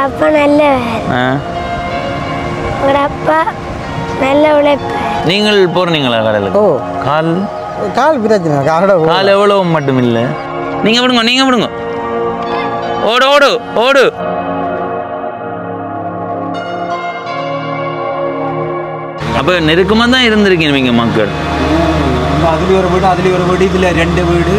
அப்பா நல்லவர் ஆ உங்களோட அப்பா நல்ல உழைப்பார் நீங்கள் போறீங்களா கடலுக்கு ஓ கால் கால் பிரச்சனை காலோட கால் எவ்வளவு மட்டும் இல்ல நீங்க விடுங்க நீங்க விடுங்க ஓடு ஓடு ஓடு அப்ப நெருக்கமா தான் இருந்திருக்கீங்க நீங்க மக்கள் அதுல ஒரு வீடு அதுல ஒரு வீடு இதுல ரெண்டு வீடு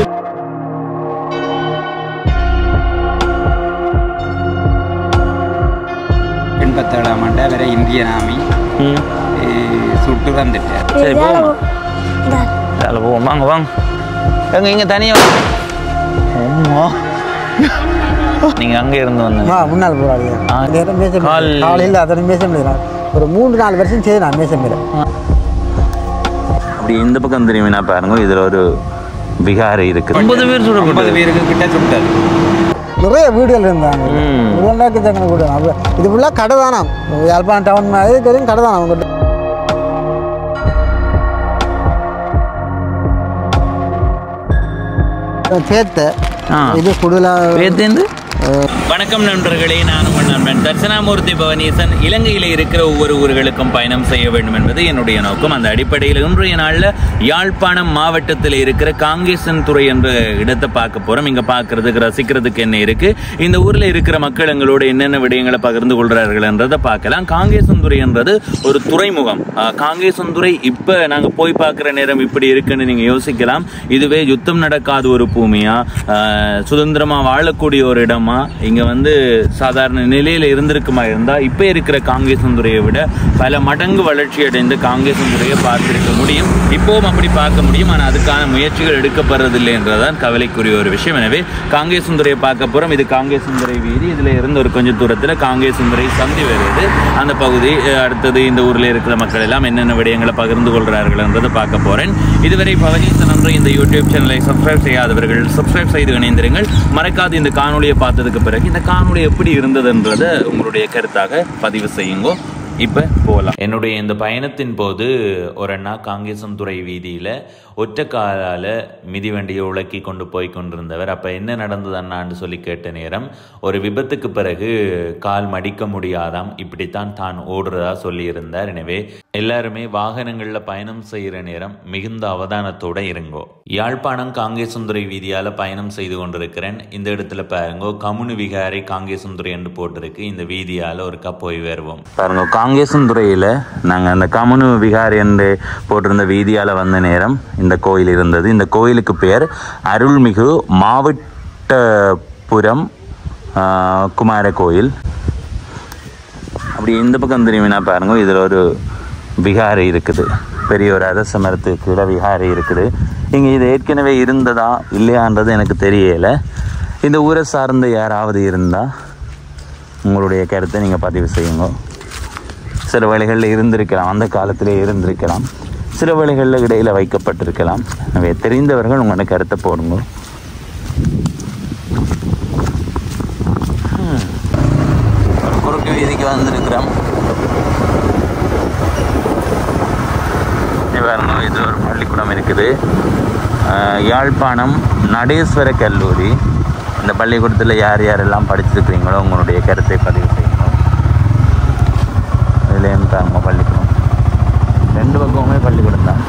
எண்பத்தேழாம் ஆண்டு வரை இந்தியன் ஆர்மி ம். சுட்டு வந்துட்டார் சரி போவோம் அதில் போவோம் வாங்க வாங்க எங்க இங்க தனியா வாங்க. அம்மா நீங்க அங்க இருந்து வந்தீங்க ஆ முன்னாள் போராளி ஆ. நேரம் மேச கால். காலையில் அதனை மேச முடியாது ஒரு மூன்று நாலு வருஷம் செய்து நான் மேச முடியல அப்படி இந்த பக்கம் திரும்பினா பாருங்க இதுல ஒரு விகாரை இருக்கு ஒன்பது பேர் ஐம்பது சுடக்கூடாது பேருக்கு கிட்ட சுட்டது நிறைய வீடுகள் இருந்தாங்க ம். இரண்டாயிரத்தி தக்கன வீடு அப்ப இது ஃபுல்லாக கடை தானா யாழ்ப்பாணம் டவுன் மாதிரி தெரியும் கடை தானா அவங்க சேர்த்து ஆ. இது கூடுதலாக பேத்தேந்து வணக்கம் நண்பர்களே நான் உங்கள் நண்பன் தட்சணாமூர்த்தி பவனீசன் இலங்கையில் இருக்கிற ஒவ்வொரு ஊர்களுக்கும் பயணம் செய்ய வேண்டும் என்பது என்னுடைய நோக்கம் அந்த அடிப்படையில் இன்றைய நாளில் யாழ்ப்பாணம் மாவட்டத்தில் இருக்கிற காங்கேசன் துறை என்ற இடத்தை பார்க்க போறோம் இங்க பார்க்கறதுக்கு ரசிக்கிறதுக்கு என்ன இருக்கு இந்த ஊர்ல இருக்கிற மக்கள் எங்களோட என்னென்ன விடயங்களை பகிர்ந்து கொள்றார்கள் என்றதை பார்க்கலாம் காங்கேசன் துறை என்றது ஒரு துறைமுகம் ஆஹ், காங்கேசன் துறை இப்ப நாங்க போய் பார்க்குற நேரம் இப்படி இருக்குன்னு நீங்க யோசிக்கலாம் இதுவே யுத்தம் நடக்காத ஒரு பூமியா ஆஹ், சுதந்திரமா வாழக்கூடிய ஒரு இடமா இங்க வந்து சாதாரண நிலையில இருந்திருக்குமா இருந்தா இப்ப இருக்கிற காங்கேசந்துறையை விட பல மடங்கு வளர்ச்சி அடைந்து காங்கேசந்துறையை பார்த்திருக்க முடியும் இப்பவும் அப்படி பார்க்க முடியும் ஆனா அதுக்கான முயற்சிகள் எடுக்கப்படுறதில்லை என்றதான் கவலைக்குரிய ஒரு விஷயம் எனவே காங்கேசந்துறையை பார்க்க போறோம் இது காங்கேசந்துறை வீதி இதுல இருந்து ஒரு கொஞ்சம் தூரத்துல காங்கேசந்துறை சந்தி வருது அந்த பகுதி அஹ், அடுத்தது இந்த ஊர்ல இருக்கிற மக்கள் எல்லாம் என்னென்ன விடயங்களை பகிர்ந்து கொள்கிறார்கள் என்றதை பார்க்க போறேன் இதுவரை பவனீசன் என்ற இந்த யூடியூப் சேனலை சப்ஸ்கிரைப் செய்யாதவர்கள் சப்ஸ்கிரைப் செய்து இணைந்திருங்கள் மறக்காது இந்த காணொளியை பார்த்ததுக்கு பிறகு இந்த காணொளி எப்படி இருந்ததுன்றதை உங்களுடைய கருத்தாக பதிவு செய்யுங்க இப்போ போகலாம் என்னுடைய இந்த பயணத்தின் போது ஒரு அண்ணா காங்கேசன்துறை வீதியில் ஒற்றை காலால் மிதிவண்டியை உலக்கி கொண்டு போய் கொண்டிருந்தவர் அப்போ என்ன நடந்தது அண்ணான்னு சொல்லி கேட்ட நேரம் ஒரு விபத்துக்கு பிறகு கால் மடிக்க முடியாதாம் இப்படித்தான் தான் ஓடுறதா சொல்லியிருந்தார் எனவே எல்லாருமே வாகனங்களில் பயணம் செய்கிற நேரம் மிகுந்த அவதானத்தோட இருங்கோ யாழ்ப்பாணம் காங்கேசந்துறை வீதியால் பயணம் செய்து கொண்டிருக்கிறேன் இந்த இடத்துல பாருங்கோ கமுனு விகாரை காங்கேசந்துறை என்று போட்டிருக்கு இந்த வீதியால் ஒருக்கா போய் வருவோம் பாருங்க காங்கேசந்துறையில் நாங்கள் அந்த கமுனு விகாரை என்று போட்டிருந்த வீதியால் வந்த நேரம் இந்த கோயில் இருந்தது இந்த கோயிலுக்கு பேர் அருள்மிகு மாவட்டபுரம் ஆஹ், குமார கோயில் அப்படி இந்த பக்கம் திரும்பினா பாருங்க இதில் ஒரு விகாரை இருக்குது பெரிய ஒரு அரச மரத்துக்கு கீழே விகாரை இருக்குது இங்கே இது ஏற்கனவே இருந்ததா இல்லையான்றது எனக்கு தெரியலை இந்த ஊரை சார்ந்த யாராவது இருந்தால் உங்களுடைய கருத்தை நீங்கள் பதிவு செய்யுங்க சில வேளைகளில் இருந்திருக்கலாம் அந்த காலத்திலே இருந்திருக்கலாம் சில வேளைகளில் இடையில் வைக்கப்பட்டிருக்கலாம் எனவே தெரிந்தவர்கள் உங்களோட கருத்தை போடுங்க ஒரு குறுக்கு வீதிக்கு வந்திருக்கிறோம் இங்க பாருங்க இது ஒரு பள்ளிக்கூடம் இருக்குது அஹ், யாழ்ப்பாணம் நடேஸ்வர கல்லூரி இந்த பள்ளிக்கூடத்தில் யார் யாரெல்லாம் படிச்சிருக்கிறீங்களோ உங்களுடைய கருத்தை பதிவு செய்யணும் இதுலேயும் பாருங்க பள்ளிக்கூடம் ரெண்டு பக்கமுமே பள்ளிக்கூடம் தான்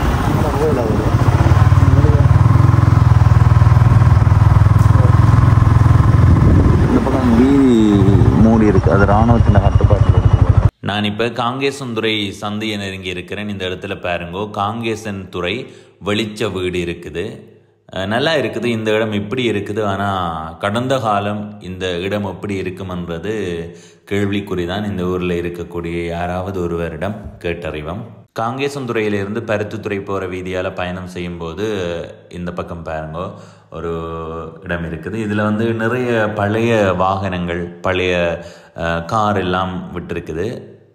இந்த பக்கம் வீதி மூடி இருக்கு அது ராணுவத்தின் கட்டுப்பாட்டில் இருக்கு போல. நான் இப்போ காங்கேசன்துறை சந்தையை நெருங்கி இருக்கிறேன் இந்த இடத்துல பாருங்கோ காங்கேசன் துறை வெளிச்ச வீடு இருக்குது அஹ் நல்லா இருக்குது இந்த இடம் இப்படி இருக்குது ஆனால் கடந்த காலம் இந்த இடம் எப்படி இருக்குமன்றது கேள்விக்குறிதான் இந்த ஊரில் இருக்கக்கூடிய யாராவது ஒருவரிடம் கேட்டறிவோம் காங்கேசன்துறையிலிருந்து பருத்தித்துறை போகிற வீதியால் பயணம் செய்யும்போது இந்த பக்கம் பாருங்க ஒரு இடம் இருக்குது இதில் வந்து நிறைய பழைய வாகனங்கள் பழைய அஹ், கார் எல்லாம் விட்டிருக்குது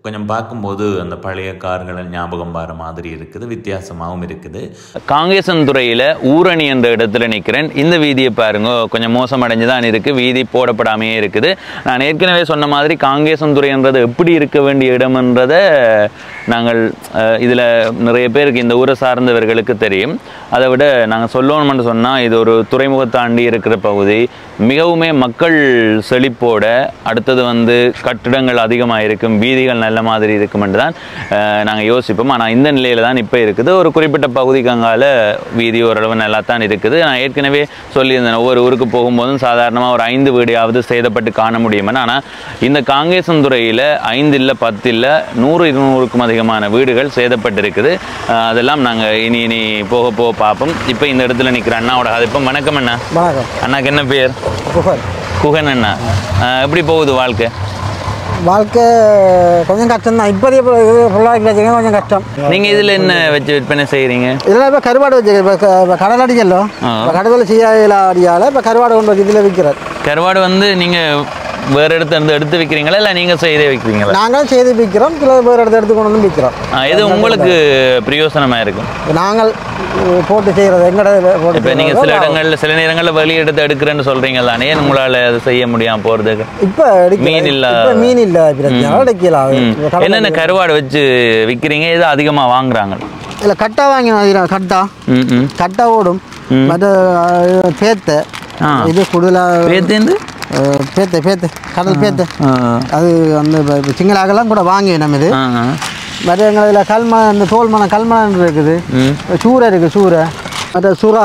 கொஞ்சம் பார்க்கும்போது அந்த பழைய கார்களை ஞாபகம் வர மாதிரி இருக்குது வித்தியாசமாகவும் இருக்குது காங்கேசன் துறையில் ஊரணி என்ற இடத்துல நிற்கிறேன் இந்த வீதியை பாருங்க கொஞ்சம் மோசமடைஞ்சு தான் இருக்குது வீதி போடப்படாமையே இருக்குது நான் ஏற்கனவே சொன்ன மாதிரி காங்கேசன் துறைன்றது எப்படி இருக்க வேண்டிய இடம்ன்றதை நாங்கள் இதில் நிறைய பேருக்கு இந்த ஊரை சார்ந்தவர்களுக்கு தெரியும் அதை விட நாங்கள் சொல்லணும்னு சொன்னால் இது ஒரு துறைமுக தாண்டி இருக்கிற பகுதி மிகவுமே மக்கள் செழிப்போட அடுத்தது வந்து கட்டிடங்கள் அதிகமாக இருக்கும் வீதிகள் நல்ல மாதிரி இருக்குமென்று தான் நாங்கள் யோசிப்போம் ஆனால் இந்த நிலையில் தான் இப்போ இருக்குது ஒரு குறிப்பிட்ட பகுதிக்கு அங்கால வீதி ஓரளவு நல்லா தான் இருக்குது நான் ஏற்கனவே சொல்லியிருந்தேன் ஒவ்வொரு ஊருக்கு போகும்போதும் சாதாரணமாக ஒரு ஐந்து வீடியாவது சேதப்பட்டு காண முடியுமென்னு ஆனால் இந்த காங்கேசந்துறையில் ஐந்து இல்லை பத்து இல்லை நூறு இருநூறுக்கும் அதிகமான வீடுகள் சேதப்பட்டிருக்குது அஹ் அதெல்லாம் நாங்கள் இனி இனி போக போக பார்ப்போம் இப்போ இந்த இடத்துல நிற்கிற அண்ணாவோட கதைப்போம் வணக்கம் அண்ணா வணக்கம் அண்ணாக்கு என்ன பேர் புகழ் குகன் அண்ணா அஹ் எப்படி போகுது வாழ்க்கை வாழ்க்கை கொஞ்சம் கஷ்டம் தான் இப்போதைய ஃபுல்லாக வச்சுக்க கொஞ்சம் கஷ்டம் நீங்கள் இதில் என்ன வச்சு விற்பனை செய்கிறீங்க இதெல்லாம் இப்போ கருவாடு வச்சுக்க இப்போ க- இப்போ கடல் அடிக்கலோ ஆ. இப்போ கடலில் செய்ய அடியால் இப்போ கருவாடு கொண்டு வச்சு இதில் விற்கிறார் கருவாடு வந்து நீங்கள் வேறு இடத்துல இருந்து எடுத்து விற்கிறீங்களா இல்லை நீங்கள் செய்தே விற்கிறீங்களா நாங்களும் செய்து விற்கிறோம் சில வேறு இடத்த எடுத்து கொண்டு வந்து விற்கிறோம் அஹ் எது உங்களுக்கு பிரயோசனமாக இருக்கும் நாங்கள் அஹ், போட்டு செய்கிறது எங்கட போட்டு இப்போ நீங்கள் சில செய்றது இடங்கள்ல சில நேரங்களில் வெளி எடுத்து எடுக்கிறேன்னு சொல்கிறீங்க தானே ஏன் உங்களால் அது செய்ய முடியாமல் போகிறதுக்கு இப்போ எடுக்க மீன் இல்ல- இப்போ மீன் இல்லை பிரச்சனை எடுக்கலாம் ம். இப்போ கடல்ல என்னென்ன கருவாடு வச்சு விற்கிறீங்க எது அதிகமாக வாங்குறாங்க இல்லை கட்டா வாங்கி வாங்கிறோம் கட்டா ம் ம் கட்டா ஓடும் மற்ற அஹ், பேத்தை ஆ. இது கூடுதலாக பேத்தேந்து பேத்தை பேத்தை கடல் பேத்தை ஆ அது அந்த இப்ப- இப்ப சிங்களாகலாம் கூட வாங்கி நம்ம இது ஆ ஆ. மற்ற எங்களில் கல்மணம் இந்த தோல் மனம் கல்மணம் இருக்குது ம் சூரை இருக்குது சூரை மற்ற சுறா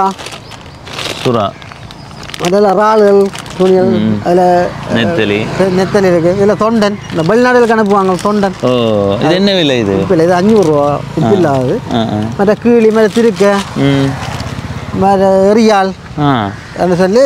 சுறா மற்ற இறால்கள் துணிகள் அதில் நெத்தலி நெத்தல் இருக்குது இதில் தொண்டன் இந்த வெளிநாடுகளுக்கு அனுப்புவாங்க தொண்டன் ஓ இது என்ன விலை இது இப்போ இது அஞ்சூறுரூவா இப்போ இல்லாது ஆ ஆ மற்ற கீழி மற்ற திருக்க ம் மற்ற எரியால் ஆ என்று சொல்லி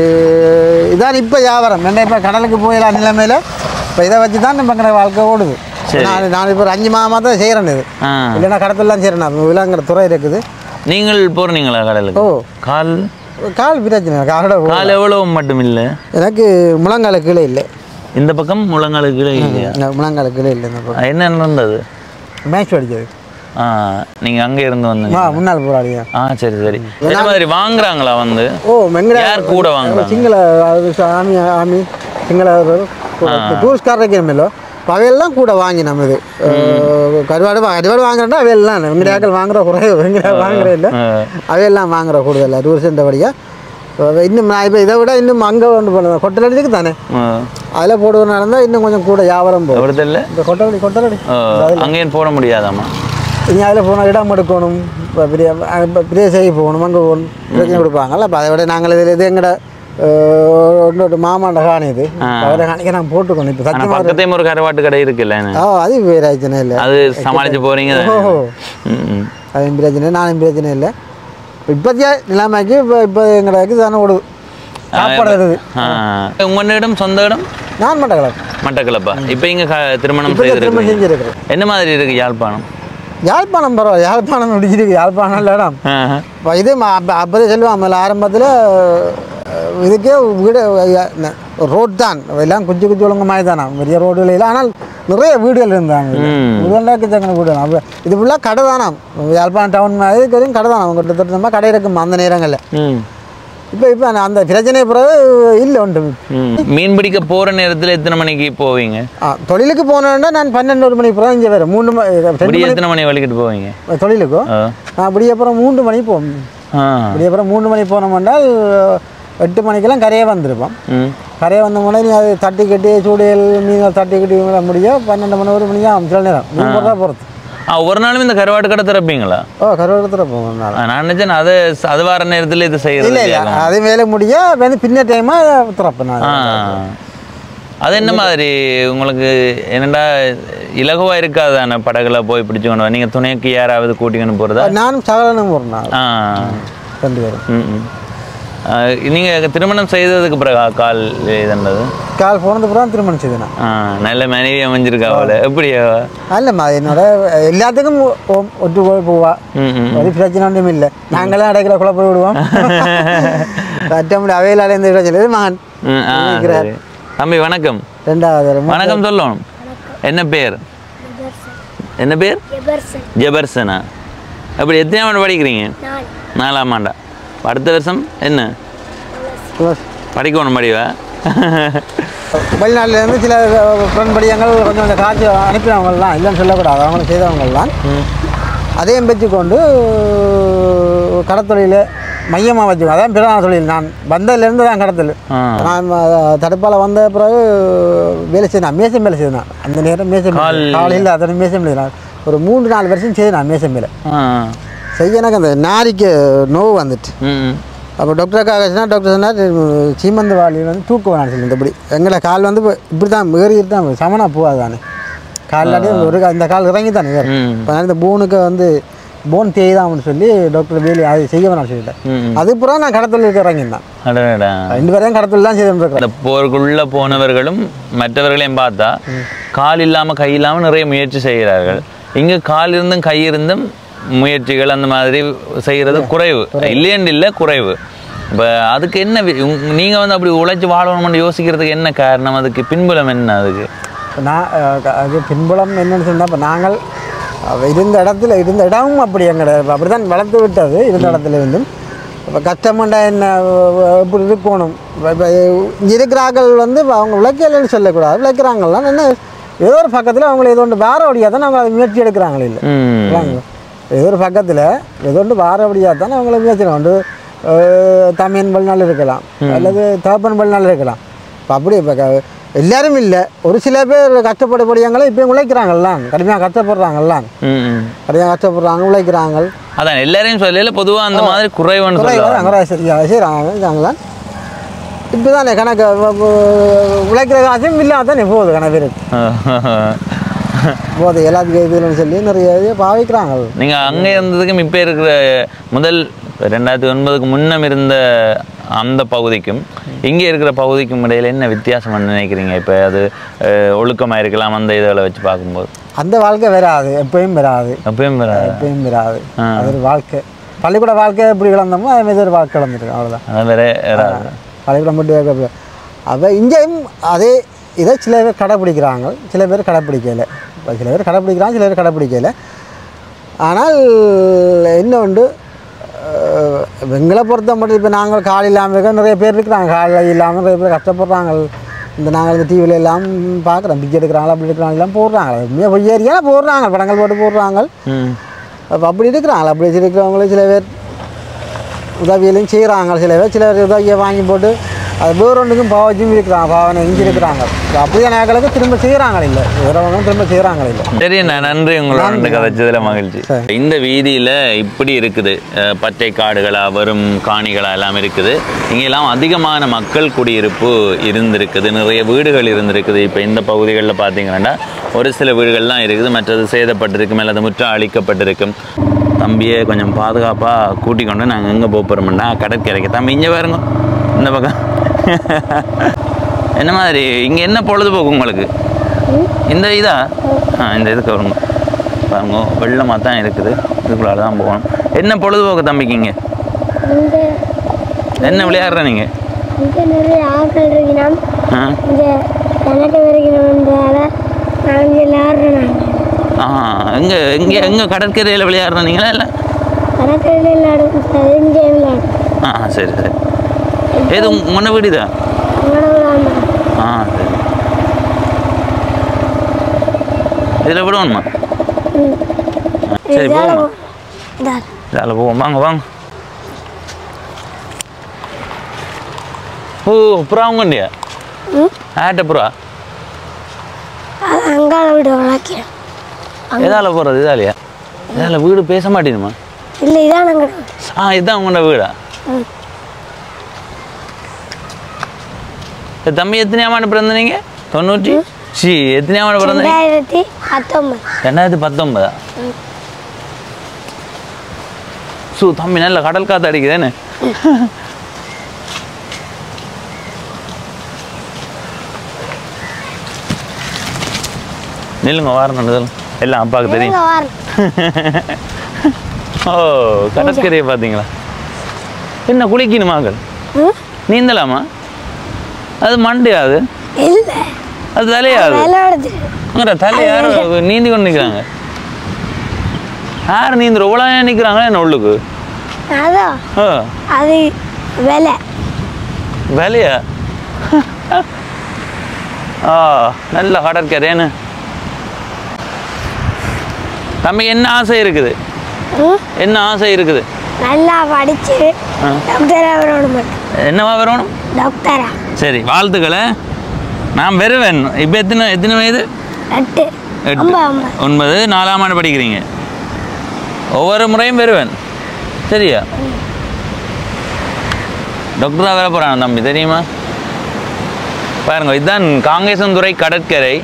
இதான் இப்போ வியாபாரம் என்ன இப்போ கடலுக்கு போயிடலாம் நிலைமையில் இப்போ இதை வச்சு தான் நம்ம எங்களோட வாழ்க்கை ஓடுது சரி. நான் நான் இப்போ ஒரு அஞ்சு மாதமாக தான் செய்கிறேன் இது ஆ இல்லைன்னா கடத்தெல்லாம் செய்கிறேன் நான் விலாங்கிற துறை இருக்குது நீங்கள் போகிறீங்களா கடலுக்கு ஓ கால் கால் பிரச்சனை காலோட போ- கால் எவ்வளவு மட்டும் இல்லை எனக்கு முழங்கால கீழே இல்லை இந்த பக்கம் முழங்காலுக்கு கீழே இல்லையா இந்த முழங்கால கீழே இல்லை இந்த பக்கம். என்ன நடந்தது மேட்ச் அடிச்சது ஆ நீங்கள் அங்கே இருந்து வந்தீங்க ஆ முன்னாள் போராடியா ஆ சரி சரி என்ன மாதிரி வாங்குறாங்களா வந்து ஓ மெங்கட யார் கூட வாங்குறாங்க சிங்கள அது ஆமி ஆமி சிங்கள டூரிஸ்ட் கார் வைக்கிறோமில்லோ இப்போ அவையெல்லாம் கூட வாங்கி நம்ம இது அஹ், கருவாடு வா- கருவாடு வாங்குறோம்னா அவையெல்லாம் வெங்கடாக்கள் வாங்குற குறைய வெங்கடா வாங்குற இல்லை ஆ. அவையெல்லாம் வாங்குற கூடுதல் டூரிஸ்ட் படியாக இன்னும் நான் இப்போ இதை விட இன்னும் அங்கே ஒன்று பண்ணுவேன் கொட்டலடிக்கு தானே ஆ. அதில் போடுவதுனால இருந்தால் இன்னும் கொஞ்சம் கூட வியாபாரம் போகும் எவ்வளவு தெரியல இந்த கொட்டலடி கொட்டலடி ஆ, அங்கேயும் போட முடியாதாம்மா இனி அதில் போனால் இடம் எடுக்கணும் இப்போ பெரிய இப்போ பெரிய செய்தி போகணும் அங்கே போகணும் பிரச்சனை கொடுப்பாங்கல்ல அப்போ அதை விட நாங்கள் இதில் இது எங்கட ஒன்று மாமாண்ட காணி இது அவரை காணிக்க நான் போட்டுக்கணும் இப்போ ஆனா சத்தியமாக பக்கத்தையும் ஒரு கருவாட்டு கடை இருக்குல்ல என்ன? ஆ அது வேறு பிரச்சனை இல்லை அது சமாளிச்சு போறீங்க தானே? ஓஹோ. ம், ம். அது பிரச்சனை நானும் பிரச்சனை இல்லை இப்போத்திய நிலைமைக்கு இப்போ இப்போ எங்களுக்கு தானே ஓடுது சாப்பாடு இருக்குது ஆ. உங்க இடம் சொந்த இடம் நான் மட்டும் கிளம்பு மட்டக்களப்பா இப்போ இங்க க- திருமணம் இப்போ திரும்ப செய்திருக்கீங்க செஞ்சுருக்கிறேன் என்ன மாதிரி இருக்கு யாழ்ப்பாணம் யாழ்ப்பாணம் பரவாயில்ல யாழ்ப்பாணம் முடிச்சிருக்கு யாழ்ப்பாணம் இல்லை இடம் ஆஹா. இப்போ இது ம- அப்ப- அப்போதே சொல்லுவான் முதல்ல ஆரம்பத்தில் இதுக்கே வீடு ரோட் தான் எல்லாம் குச்சி குச்சி ஒழுங்கு மாதிரி தானே பெரிய ரோடுகள் இல்லை ஆனால் நிறைய வீடுகள் இருந்தாங்க ம். முதலாக்கு தங்கின வீடு அப்போ இது ஃபுல்லாக கடை தானே யாழ்ப்பாணம் டவுன் மாதிரி வரையும் கடை தானே அவங்க கிட்டத்தட்ட நம்ம கடை இருக்கும் அந்த நேரங்களில் ம். இப்போ இப்போ அந்த பிரச்சனை பிறகு இல்லை உண்டு ம். மீன் பிடிக்க போற நேரத்துல எத்தனை மணிக்கு போவீங்க ஆ, தொழிலுக்கு போனேன்னா நான் பன்னெண்டு ஒரு மணிக்கு பிறகு இங்கே வேறு மூணு மணி ரெண்டு இப்படி மணி எத்தனை மணி வலிக்கிட்டு போவீங்க தொழிலுக்கும் ஆ. நான் அப்படி அப்புறம் மூன்று மணிக்கு போவோம் ஆ. அப்படி அப்புறம் மூணு மணி போனோம் என்றால் எட்டு மணிக்கெல்லாம் கரையே வந்திருப்போம் ம். கரையை வந்த முன்னே நீ அது தட்டி கட்டி சூடியல் மீன்கள் தட்டி கட்டி முடியும் பன்னெண்டு மணி ஒரு மணிக்கு ஆகும் சில நேரம் மீன் போடுறா போகிறது ஆ, ஒரு நாளும் இந்த கருவாட்டு கடை திறப்பீங்களா ஓ கருவடத்தில் போவோம் நாள் ஆ, நான் நினைச்சேன் அது அது வர நேரத்துல இது செய்யறது இல்லை இல்லை இல்லையா? அது மேலே முடிய வந்து பின்ன டைமாக திறப்பேன் நான் ஆ. அது என்ன மாதிரி உங்களுக்கு என்னடா இலகுவா இருக்காதானே படகுல போய் பிடிச்சுக்கணும் நீங்க துணைக்கு யாராவது கூட்டிக்கணும் போறதா நானும் சகலனும் ஒரு நாள் ஆ ரெண்டு பேரும் ம், ம். ஆ, நீங்க திருமணம் செய்ததுக்கு பிறகு கால் இதுன்றது கால் போனது பிறகு திருமணம் செய்தேன் நான் ஆ நல்ல மனைவி அமைஞ்சிருக்கா அவளை எப்படியா அல்லம்மா என்னோட எல்லாத்துக்கும் ஒ- ஒட்டு போய் போவா ம் ம் ஒரு பிரச்சனை ஒன்றும் இல்லை நாங்களாம் அடைக்கிற குழப்பம் விடுவோம் அட்டமுடி அவையில் அடைந்த பிரச்சனை இது மகன் ம், ஆ, சரி. தம்பி வணக்கம் ரெண்டாவது வணக்கம் சொல்லணும் என்ன பேர் என்ன பேர் எபர்சன் ஜெபர்சனா அப்படி எத்தனை ஆண்டு படிக்கிறீங்க நான் நாலாம் ஆண்டா அடுத்த வருஷம் என்ன படிக்கணும் படிவா வெளிநாட்டிலேருந்து சில ஃப்ரெண்ட் படியங்கள் கொஞ்சம் கொஞ்சம் காசு அனுப்பினவங்கலாம் இல்லைன்னு சொல்லக்கூடாது அவங்க செய்தவங்கலாம் அதையும் வச்சுக்கொண்டு கடத்தொழில் மையமாக வச்சுக்கோ அதான் பிரதான தொழில் நான் வந்ததுலேருந்து தான் கடத்தல் ஆ. நான் தடுப்பால் வந்த பிறகு வேலை செய்தேன் மேசம் வேலை செய்தேன் அந்த நேரம் மேசம் கால்- காலையில் அதனை மேசம் வேலை நான் ஒரு மூன்று நாலு வருஷம் செய்தேன் மேசம் வேலை ஆ செய்ய எனக்கு அந்த நாரிக்கு நோவு வந்துட்டு ம் அப்போ டாக்டருக்காக சொன்னால் டாக்டர் சொன்னார் சீமந்த வாளி வந்து தூக்க வேணாம்னு சொல்லி இப்படி எங்களை கால் வந்து இப்ப இப்படி தான் ஏறிட்டு தான் சமனாக போகாது தானே காலில் ஒரு கா- இந்த கால் இறங்கி தானே வேறு ம். இப்போ இந்த போனுக்கு வந்து போன் தேய்தாம்னு சொல்லி டாக்டர் வேலி அது செய்ய வேணாம்னு சொல்லிட்டேன் ம் அதுக்கப்புறம் நான் கடத்தலுக்கு இறங்கியிருந்தேன் அடடா ரெண்டு பேரையும் கடத்தல் தான் செய்துட்டு இருக்கிறேன் இந்த போருக்குள்ள போனவர்களும் மற்றவர்களையும் பார்த்தா கால் இல்லாம கை இல்லாம நிறைய முயற்சி செய்கிறார்கள் இங்க கால் இருந்தும் கை இருந்தும் முயற்சிகள் அந்த மாதிரி செய்யறது குறைவு இல்லையண்டு இல்லை குறைவு இப்போ அதுக்கு என்ன வி- உங்க- நீங்க வந்து அப்படி உழைச்சி வாழணும்னு யோசிக்கிறதுக்கு என்ன காரணம் அதுக்கு பின்புலம் என்ன அதுக்கு நான் அஹ், க- அது பின்புலம் என்னன்னு சொன்னால் இப்போ நாங்கள் அஹ், இருந்த இடத்துல இருந்த இடமும் அப்படி எங்களை அப்படி தான் வளர்த்து விட்டது இருந்த இடத்துல இருந்தும் இப்போ கஷ்டமண்டா என்ன அஹ், இப்படி இருக்கணும் இப்போ இங்கே இருக்கிறார்கள் வந்து இப்ப அவங்க விளக்கலைன்னு சொல்லக்கூடாது விளக்குறாங்கலாம் என்ன ஏதோ ஒரு பக்கத்தில் அவங்கள ஏதோ ஒன்று வேற வழியாக தான் அவங்க அதை முயற்சி எடுக்கிறாங்களே இல்லை ம் இல்லைங்க ஏதோ ஒரு பக்கத்தில் ஏதோ ஒன்று வார வழியாக தானே அவங்கள முயற்சி வந்து தமிழன் பல்நாள் இருக்கலாம் அல்லது தகப்பன் பல்நாள் இருக்கலாம் இப்போ அப்படி இப்போ எல்லாரும் இல்லை ஒரு சில பேர் கஷ்டப்படக்கூடியவங்களும் இப்போயும் உழைக்கிறாங்கல்ல கடுமையாக கஷ்டப்படுறாங்கல்ல ம் ம். கடுமையாக கஷ்டப்படுறாங்க உழைக்கிறாங்க அதான் எல்லாரையும் சொல்லல பொதுவா அந்த மாதிரி குறைவுன்னு சொல்லுவாங்க குறைவாங்க சரியா செய்கிறாங்க இப்போ தானே கணக்கு வ- வ- உழைக்கிற காசும் இல்லாம தானே போகுது கணக்கு பேருக்கு போகுது எல்லாத்துக்கும் இதுன்னு சொல்லி நிறைய இது பாவிக்கிறாங்க நீங்க அங்க இருந்ததுக்கும் இப்ப இருக்கிற முதல் ரெண்டாயிரத்தி ஒன்பதுக்கு முன்னம் இருந்த அந்த பகுதிக்கும் இங்க இருக்கிற பகுதிக்கும் இடையில என்ன வித்தியாசம் நினைக்கிறீங்க இப்ப அது அஹ், ஒழுக்கமா இருக்கலாம் அந்த இதில் வச்சு பார்க்கும்போது அந்த வாழ்க்கை வராது எப்பயும் வராது எப்பயும் வராது. எப்பயும் வராது ஆ. அது ஒரு வாழ்க்கை பள்ளிக்கூட வாழ்க்கை எப்படி கிளந்தோமோ அதே மாதிரி ஒரு வாழ்க்கை கிளந்துருக்கு அவ்வளோதான் அதான் வேற வராது. பள்ளிக்கூடம் மட்டும் அப்போ இங்கேயும் அதே இதை சில பேர் கடைப்பிடிக்கிறாங்க சில பேர் கடைப்பிடிக்கலை இப்போ சில பேர் கடைப்பிடிக்கிறாங்க சில பேர் கடைப்பிடிக்கலை ஆனால் இன்னொன்று அஹ், எங்களை பொறுத்த மட்டும் இப்போ நாங்கள் கால் இல்லாமல் இருக்க நிறைய பேர் இருக்கிறாங்க கால் இல்லாமல் நிறைய பேர் கஷ்டப்படுறாங்க இந்த நாங்கள் இந்த டிவியில் எல்லாம் பார்க்குறோம் பிச்சை எடுக்கிறாங்களா அப்படி எடுக்கிறாங்க எல்லாம் போடுறாங்க உண்மையாக பொய் ஏரியா போடுறாங்க படங்கள் போட்டு போடுறாங்க ம் அப்போ அப்படி இருக்கிறாங்களா அப்படி இருக்கிறவங்களும் சில பேர் உதவியிலையும் செய்கிறாங்க சில பேர் சில பேர் உதவியை வாங்கி போட்டு அது வேற ஒன்றுக்கும் பாவச்சும் இருக்கிறாங்க பாவனை இங்கே இருக்கிறாங்க அப்படியே நாங்களுக்கு திரும்ப செய்கிறாங்க இல்லை வேற ஒன்றும் திரும்ப செய்கிறாங்க இல்லை சரி நான் நன்றி உங்களோட கதைச்சதுல மகிழ்ச்சி இந்த வீதியில இப்படி இருக்குது அஹ், பச்சை காடுகளா வெறும் காணிகளா எல்லாம் இருக்குது இங்கெல்லாம் அதிகமான மக்கள் குடியிருப்பு இருந்திருக்குது நிறைய வீடுகள் இருந்திருக்குது இப்போ இந்த பகுதிகளில் பார்த்தீங்கன்னா ஒரு சில வீடுகள்லாம் இருக்குது மற்றது சேதப்பட்டிருக்கும் அல்லது முற்றம் அழிக்கப்பட்டிருக்கும் தம்பியை கொஞ்சம் பாதுகாப்பாக கூட்டிக் கொண்டு நாங்கள் எங்கே போக போகிறோம்னா கடற்கரைக்கு தம்பி இங்கே பாருங்க இந்த பக்கம் என்ன மாதிரி இங்கே என்ன பொழுதுபோக்கு உங்களுக்கு இந்த இதா ஆ இந்த இதுக்கு வருங்க பாருங்க வெள்ளமாக தான் இருக்குது இதுக்குள்ளால தான் போகணும் என்ன பொழுதுபோக்கு தம்பிக்கிங்க இந்த என்ன விளையாடுற நீங்கள் இங்கே நிறைய ஆட்கள் இருக்கிறோம் ஆ இங்கே எனக்கு வரைக்கணுன்றதால நான் இங்கே விளையாடுறேன் நான் ஆ எங்கே எங்கே எங்கே கடற்கரையில் விளையாடுற நீங்களா இல்லை கடற்கரையில் விளையாடும் இங்கே விளையாடும் ஆ சரி சரி ஏது முன்ன வீடுதா உங்களோட விளையாடணும் ஆ சரி இதில் விடுவோம்மா சரி இதால போவோம்மா இதா இதில் போவோம் வாங்க வாங்க ஓ புறா உங்கண்டியா ம் ஆட்ட புறா அது அங்கால விட விளக்கிறேன் எதால போகிறது இதாலையா இதால வீடு பேச மாட்டேங்குமா இல்லை இதான் நாங்கள் ஆ இதுதான் உங்களோட வீடா ம். ஏ, தம்பி எத்தனையாம் ஆண்டு பிறந்த நீங்க தொண்ணூற்றி சி எத்தனையாம் ஆண்டு பிறந்த நீங்க? ரெண்டாயிரத்தி பத்தொம்பது ரெண்டாயிரத்தி பத்தொன்பதா சு தம்பி நல்ல கடல் காத்து அடிக்குதேன்னு நில்லுங்க வாரம் எல்லாம் அப்பாவுக்கு தெரியும் இருங்க வாரேன் ஓ கடற்கரையை பார்த்தீங்களா என்ன குளிக்கணுமாக்கள் ம் நீந்தலாமா அது மண்டையா அது இல்லை அது தலையா அது விளையாடுது அங்கே தலை யாரும் நீந்தி கொண்டு நிற்கிறாங்க யார் நீந்திர இவ்வளோ நிற்கிறாங்களே என்ன உள்ளுக்கு அதான் ஆ அது விலை வேலையா ஆ நல்ல கடற்கரைன்னு தம்பி என்ன ஆசை இருக்குது ம்? என்ன ஆசை இருக்குது நல்லா படிச்சு ஆ. டாக்டரா வரணும் மட்டும் என்னவா வரணும் டாக்டரா சரி வாழ்த்துக்களை நான் வருவேன் இப்போ எத்தனை எத்தனை வயது எட்டு எட்டு ஐம்பது ஐம்பது ஒன்பது நாலாம் ஆண்டு படிக்கிறீங்க ஒவ்வொரு முறையும் வருவேன் சரியா டாக்டராக வர போகிறான் தம்பி தெரியுமா பாருங்க இதுதான் காங்கேசந்துறை கடற்கரை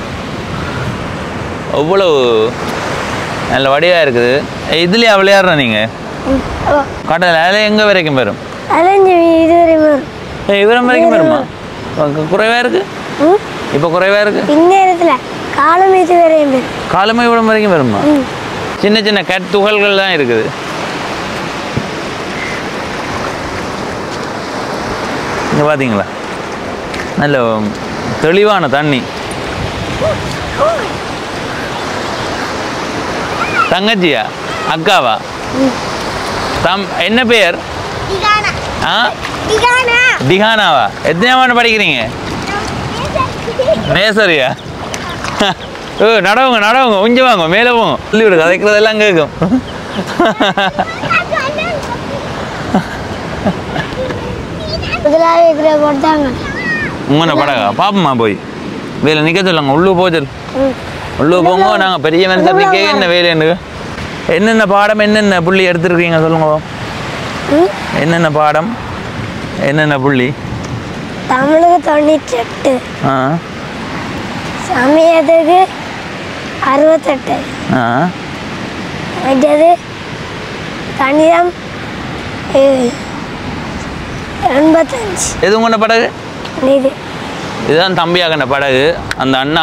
அவ்வளோ நல்ல வடிவாக இருக்குது இதுலேயே விளையாடுற நீங்கள் ம். ஓ கடல் அதில் எங்கே வரைக்கும் வரும் அலைஞ்சு இதுவரை வரும் ஏய், இவரம் வரைக்கும் வருமா குறைவாக இருக்கு ம்? இப்போ குறைவாக இருக்கு இந்நேரத்தில் காலம் இது வரையும் வரும் காலமை இவ்வளோ வரைக்கும் வருமா ம். சின்ன சின்ன கட் துகள்கள் தான் இருக்குது இங்கே பார்த்தீங்களா நல்ல தெளிவான தண்ணி தங்கச்சியா அக்காவா தம் என்ன பெயர் ஆ டிகானாவா எத்தனை ஆண்டு படிக்கிறீங்க நேசரியா ஓ நடவுங்க நடவுங்க உஞ்ச வாங்க மேலே போங்க சொல்லி விடு கதைக்கிறதெல்லாம் கேட்கும் முதலாவது இருக்கிற கொடுத்தாங்க உங்கன படகா பாப்போமா போய் வேலை நிற்க சொல்லுங்க உள்ளு போச்சல் ம். உள்ளு போங்க நாங்கள் பெரிய மனுஷன் நிற்க என்ன வேலைன்னு என்னென்ன பாடம் என்னென்ன புள்ளி எடுத்துருக்கீங்க சொல்லுங்க ம்? என்னென்ன பாடம் என்னென்ன புள்ளி தமிழுக்கு தொண்ணூற்றி எட்டு ஆ சமயத்துக்கு அறுபத்தெட்டு ஆ மற்றது கணிதம் எ- எண்பத்தஞ்சு எது உங்கன படகு இது இதுதான் தம்பியாகன படகு அந்த அண்ணா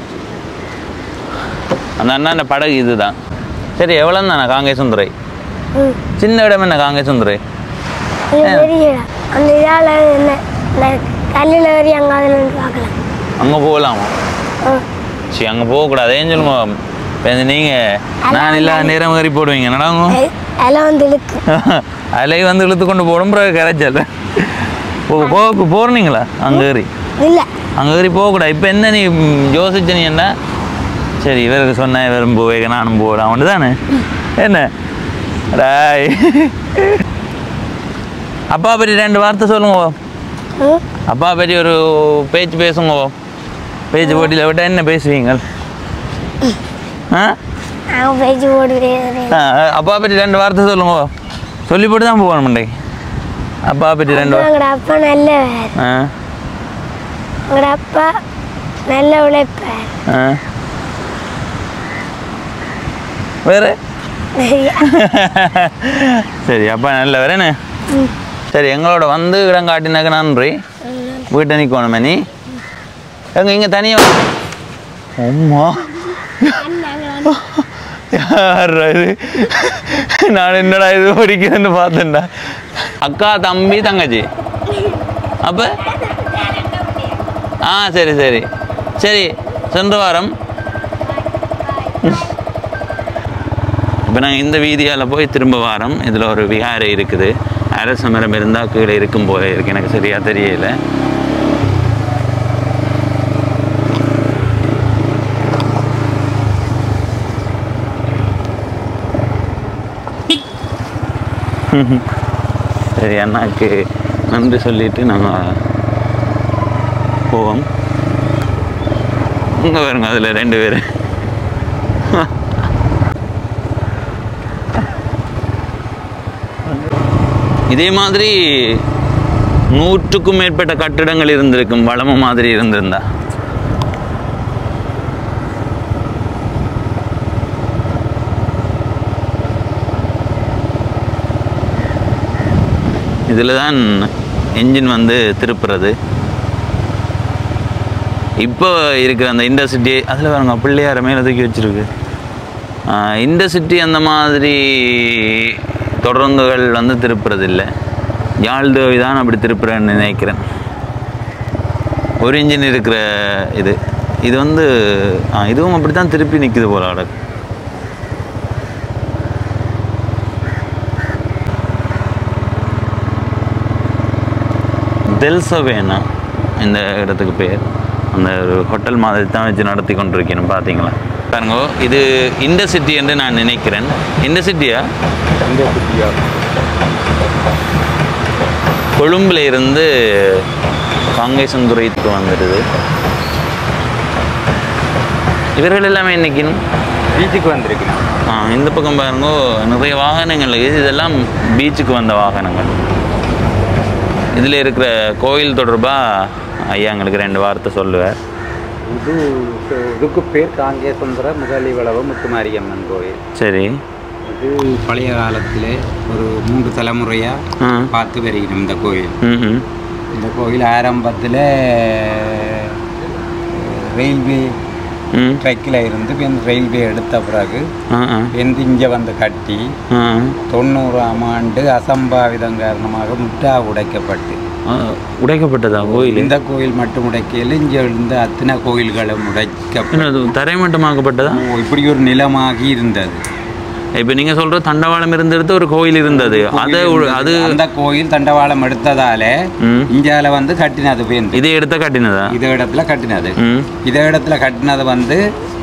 அந்த அண்ணாண்ட படகு இதுதான் சரி எவ்வளோ தானே காங்கேசந்துறை ம். சின்ன இடம் என்ன காங்கேசந்துறை இது பெரிய இடம் அந்த இதால் என்ன இந்த கல்லில் ஏறி அங்கே அதில் நின்று பார்க்கலாம் அங்கே போகலாமா ஆ. சரி அங்கே போகக்கூடாது ஏன் சொல்லுங்க இப்போ நீங்கள் நான் இல்லாத நேரம் ஏறி போடுவீங்க நடங்க எ- எல்லாம் வந்து இழுக்கு அலை வந்து இழுத்து கொண்டு போடும் பிறகு கரைச்சல் போ போ போகிறீங்களா அங்கே ஏறி இல்லை அங்கே ஏறி போகக்கூடாது இப்போ என்ன நீ ம், யோசிச்ச நீ என்ன சரி இவருக்கு சொன்னேன் இவரும் போவேக நானும் போகலாம் ஒன்று தானே என்ன ராய் அப்பா பற்றி ரெண்டு வார்த்தை சொல்லுங்க ம் அப்பா பற்றி ஒரு பேச்சு பேசுங்க பேச்சு போட்டியில் விட்டால் என்ன பேசுவீங்க ஆ நாங்கள் பேச்சு போடுவேன் ஆ, அப்பா பற்றி ரெண்டு வார்த்தை சொல்லுங்க சொல்லி போட்டு தான் போகணும் மண்டை அப்பா பற்றி ரெண்டு வார்த்தை எங்களோட அப்பா நல்ல வேறு ஆ எங்களோட அப்பா நல்ல உழைப்பார் ஆ வேறு சரி அப்பா நல்ல வரேன்னு சரி எங்களோட வந்து இடம் காட்டினாக்க நன்றி வீட்டை நிற்கணுமே நீ எங்க இங்கே தனியாக அம்மா யாரா இது நான் என்னடா இது படிக்கிறேன்னு பார்த்தேன்டா அக்கா தம்பி தங்கச்சி அப்போ ஆ சரி சரி சரி சென்ற வாரம் இப்போ நாங்கள் இந்த வீதியால் போய் திரும்ப வாரம் இதில் ஒரு விகாரை இருக்குது அரச மரம் இருந்தால் கீழே இருக்கும் போல இருக்கு எனக்கு சரியா தெரியல சரி அண்ணாக்கு நன்றி சொல்லிட்டு நாங்கள் போவோம் இங்கே வருங்க அதில் ரெண்டு பேர் இதே மாதிரி நூற்றுக்கும் மேற்பட்ட கட்டிடங்கள் இருந்திருக்கும் வளம மாதிரி இருந்திருந்தா இதில் தான் என்ஜின் வந்து திருப்புறது இப்போ இருக்கிற அந்த இண்டஸ்ட்ரி அதில் பாருங்க பிள்ளையார மேலே தூக்கி வச்சிருக்கு இண்டஸ்ட்ரி அந்த மாதிரி தொடர்ந்துகள் வந்து திருப்புறது இல்லை யாழ்தேவி தான் அப்படி திருப்புறேன்னு நினைக்கிறேன் ஒரு இன்ஜின் இருக்கிற இது இது வந்து ஆ, இதுவும் அப்படி தான் திருப்பி நிற்குது போல அடக்கு தெல்சவேனா இந்த இடத்துக்கு பேர் அந்த ஒரு ஹோட்டல் மாதிரி தான் வச்சு நடத்தி கொண்டிருக்கணும் பார்த்தீங்களா பாருங்க இது இந்த சிட்டி என்று நான் நினைக்கிறேன் இந்த சிட்டியா கொழும்புல இருந்து காங்கேசந்துறைக்கு வந்துடுது இவர்கள் எல்லாமே இன்னைக்கு பீச்சுக்கு வந்திருக்கணும் ஆ இந்த பக்கம் பாருங்க நிறைய வாகனங்கள் இருக்குது இதெல்லாம் பீச்சுக்கு வந்த வாகனங்கள் இதில் இருக்கிற கோயில் தொடர்பாக ஐயா எங்களுக்கு ரெண்டு வார்த்தை சொல்லுவார் இது இதுக்கு பேர் காங்கேசந்திர முகலி வளவு முத்துமாரியம்மன் கோயில் சரி இது பழைய காலத்தில் ஒரு மூன்று தலைமுறையாக ஆ பார்த்து வருகிறோம் இந்த கோயில் ம் ம் இந்த கோயில் ஆரம்பத்தில் ரயில்வே ம் ட்ரெக்கில் இருந்து பின் ரயில்வே எடுத்த பிறகு ஆ ஆ எந்த இங்கே வந்து கட்டி ஆ தொண்ணூறாம் ஆண்டு அசம்பாவிதம் காரணமாக முட்டா உடைக்கப்பட்டு ஆ, உடைக்கப்பட்டதா கோயில் இந்த கோயில் மட்டும் உடைக்கையில் இங்கே இருந்த அத்தனை கோயில்களும் உடைக்கப்பட்டு என்ன அது தரைமட்டமாக்கப்பட்டதா இப்படி ஒரு நிலமாகி இருந்தது இப்போ நீங்கள் சொல்கிற தண்டவாளம் இருந்தெடுத்து ஒரு கோயில் இருந்தது அதை உ- அது அந்த கோயில் தண்டவாளம் எடுத்ததால ம் இந்தியால வந்து கட்டினது பேருந்து இதை எடுத்த கட்டினதா இத இடத்துல கட்டினது ம் இத இடத்துல கட்டினது வந்து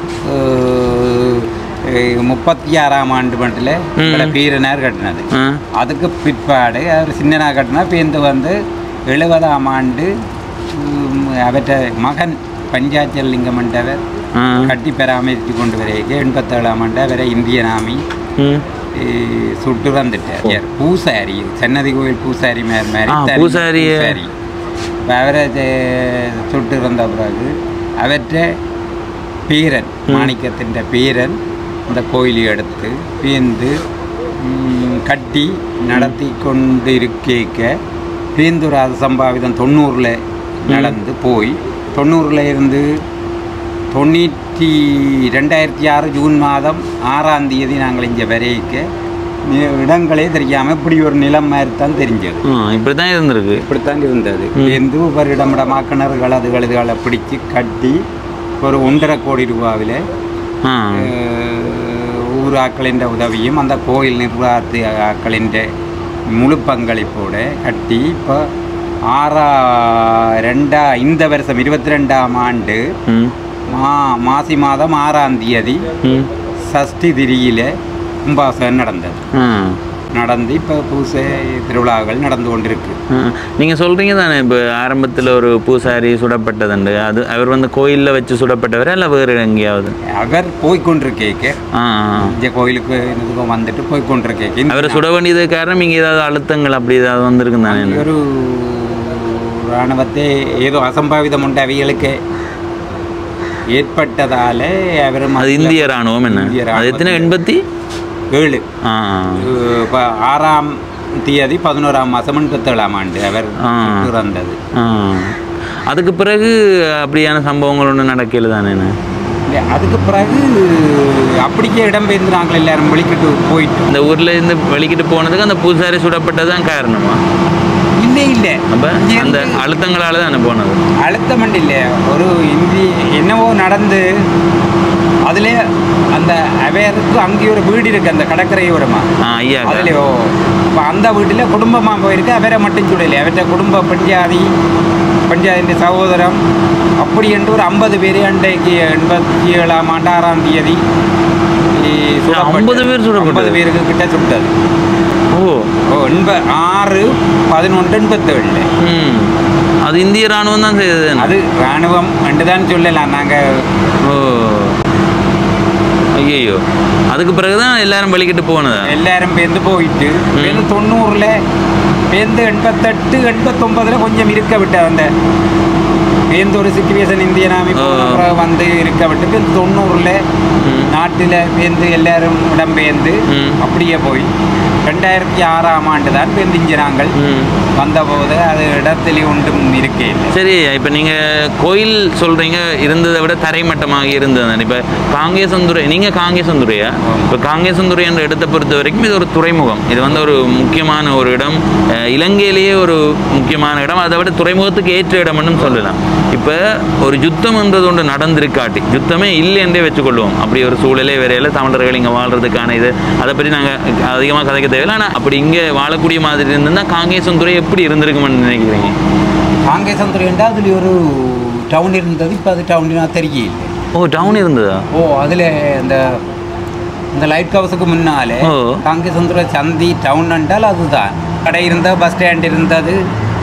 அஹ், முப்பத்தி ஆறாம் ஆண்டு மட்டும் பீரனார் கட்டினது ஆ அதுக்கு பிற்பாடு அவர் சின்னனா கட்டினா பேருந்து வந்து எழுபதாம் ஆண்டு உம், அவற்ற மகன் பஞ்சாச்சல் லிங்கமண்டவர் ஆ கட்டி பராமரித்து கொண்டு வரைக்கு எண்பத்தேழாம் ஆண்டு அவரை இந்தியன் ஆமி ம் அஹ், சுட்டு வந்துட்டார் யார்? பூசாரி சன்னதி கோயில் பூசாரி மாதிரி மாதிரி ஆ, தனி பூசாரிய- பூசாரி இப்ப அவரை அஹ், சுட்டு வந்த பிறகு அவற்ற பீரன் மாணிக்கத்தின் பீரன் இந்த கோயிலை எடுத்து பேந்து ம், கட்டி நடத்தி கொண்டு இருக்கேக்க பேந்துராத சம்பாவிதம் தொண்ணூறில் நடந்து போய் தொண்ணூறில் இருந்து தொண்ணூற்றி ரெண்டாயிரத்தி ஆறு ஜூன் மாதம் ஆறாம் தேதி நாங்கள் இங்கே வரைக்க நி- இடங்களே தெரியாமல் இப்படி ஒரு நிலம் மாதிரி தான் தெரிஞ்சது ஆ இப்படி தான் இருந்திருக்கு இப்படித்தான் இருந்தது இருந்து ஒரு இடமிடமா கிணறுகள் அதுகள் இதுகளை பிடிச்சு கட்டி ஒரு ஒன்றரை கோடி ரூபாவில் ஆ ஊர் ஆக்களின் உதவியும் அந்த கோயில் நிர்வாகத்து ஆக்களின் முழு பங்களிப்போட கட்டி இப்போ ஆறா ரெண்டா இந்த வருஷம் இருபத்தி ரெண்டாம் ஆண்டு ம் மா மாசி மாதம் ஆறாம் தேதி ம் சஷ்டி திரியில் கும்பாசனம் நடந்தது ஆ நடந்து இப்போ பூசை திருவிழாக்கள் நடந்து கொண்டிருக்கு நீங்கள் சொல்கிறீங்க தானே இப்போ ஆரம்பத்தில் ஒரு பூசாரி சுடப்பட்டதுண்டு அது அவர் வந்து கோயிலில் வச்சு சுடப்பட்டவர் இல்லை வேறு எங்கேயாவது அவர் போய்கொண்டிருக்கேக்க ஆ ஆ. இந்த கோயிலுக்கு இதுக்கும் வந்துட்டு போய்கொண்டிருக்கேக்க அவரை சுட வேண்டியது காரணம் இங்கே ஏதாவது அழுத்தங்கள் அப்படி ஏதாவது வந்திருக்கு தானே ஒரு இராணுவத்தை ஏதோ அசம்பாவிதம் உண்டு அவைகளுக்கு ஏற்பட்டதால அவர் அது இந்திய ராணுவம் என்ன இந்திய அது எத்தனை ராணுவத்தில் எண்பத்தி ஏழு ஆ ஆ. இப்போ ஆறாம் தேதி பதினோராம் மாதம் எண்பத்தேழாம் ஆண்டு அவர் ஆ. இறந்தது ஆ அதுக்கு பிறகு அப்படியான சம்பவங்கள் ஒன்றும் நடக்கல தானே இல்ல, அதுக்கு பிறகு அப்படிக்கே இடம்பெயர்ந்து நாங்கள் எல்லாரும் வெளிக்கிட்டு போயிட்டோம் இந்த ஊர்ல இருந்து வெளிக்கிட்டு போனதுக்கு அந்த பூசாரி சுடப்பட்டது தான் காரணமா இல்லை இல்லை அப்ப அந்த அழுத்தங்களால தானே போனது அழுத்தமண்டு இல்லை ஒரு இந்தி என்னவோ நடந்து அதில் அந்த அவையருக்கு அங்கேயே ஒரு வீடு இருக்கு அந்த கடற்கரையோரமா ஆ ஐயா அதுலையோ இப்போ அந்த வீட்டில் குடும்பமாக போயிருக்கு அவரை மட்டும் சுடலை அவற்றை குடும்ப பஞ்சாதி பஞ்சாயத்தின் சகோதரம் அப்படி என்று ஒரு ஐம்பது பேர் அன்றைக்கு எண்பத்தி ஏழாம் ஆண்டு ஆறாம் தேதி சுடப்பட்டு- 50 பேர் சுடப்பட்டது? ஐம்பது பேருக்கு கிட்ட சுட்டது ஓ ஓ எண்ப ஆறு பதினொன்று எண்பத்தேழில் ம் அது இந்திய ராணுவம் தான் செய்தது என்ன? அது இராணுவம் என்று தான் சொல்லலாம் நாங்கள் ஓ ஐயோ அதுக்கு பிறகு தான் எல்லாரும் வெளிக்கிட்டு போனதா எல்லாரும் பேருந்து போயிட்டு பேருந்து தொண்ணூறில் பேருந்து எண்பத்தெட்டு எண்பத்தொம்பதில் கொஞ்சம் இருக்க விட்டது அந்த பேருந்து ஒரு சிச்சுவேஷன் இந்தியன் ஆமி ஓ. போன பிறகு வந்து இருக்க விட்டு பேருந்து தொண்ணூறில் ம். நாட்டில் பேருந்து எல்லாரும் இடம்பெயர்ந்து ம். அப்படியே போய் ரெண்டாயிரத்தி ஆறாம் ஆண்டு தான் பேருந்து இங்கே நாங்கள் ம் வந்தபோது அது இடத்துல ஒன்றும் இருக்கே இல்லை சரி இப்போ நீங்கள் கோயில் சொல்கிறீங்க இருந்ததை விட தரைமட்டமாக இருந்தது இப்போ காங்கேசந்துறை நீங்கள் காங்கேசந்துறையா இப்போ காங்கேசந்துறை என்ற இடத்தை பொறுத்த வரைக்கும் இது ஒரு துறைமுகம் இது வந்து ஒரு முக்கியமான ஒரு இடம் அஹ், இலங்கையிலேயே ஒரு முக்கியமான இடம் அதை விட துறைமுகத்துக்கு ஏற்ற இடம்னு சொல்லலாம் இப்போ ஒரு யுத்தம்ன்றது ஒன்று நடந்திருக்காட்டி யுத்தமே இல்லை என்றே வச்சுக்கொள்வோம் அப்படி ஒரு சூழலே வரையில தமிழர்கள் இங்கே வாழ்றதுக்கான இது அதை பற்றி நாங்கள் அதிகமாக கதைக்க தேவையில்லை ஆனால் அப்படி இங்கே வாழக்கூடிய மாதிரி இருந்திருந்தா காங்கேசந்துறை எப்படி இருந்திருக்குமென்னு நினைக்கிறீங்க காங்கேசந்துறைண்டா அதில் ஒரு டவுன் இருந்தது இப்போ அது டவுனா தெரியல ஓ டவுன் இருந்ததா ஓ அதில் இந்த இந்த லைட் ஹவுஸுக்கு முன்னாலே ஓ. காங்கேசந்துறை சந்தி டவுன் என்றால் அதுதான் கடை இருந்த பஸ் ஸ்டாண்ட் இருந்தது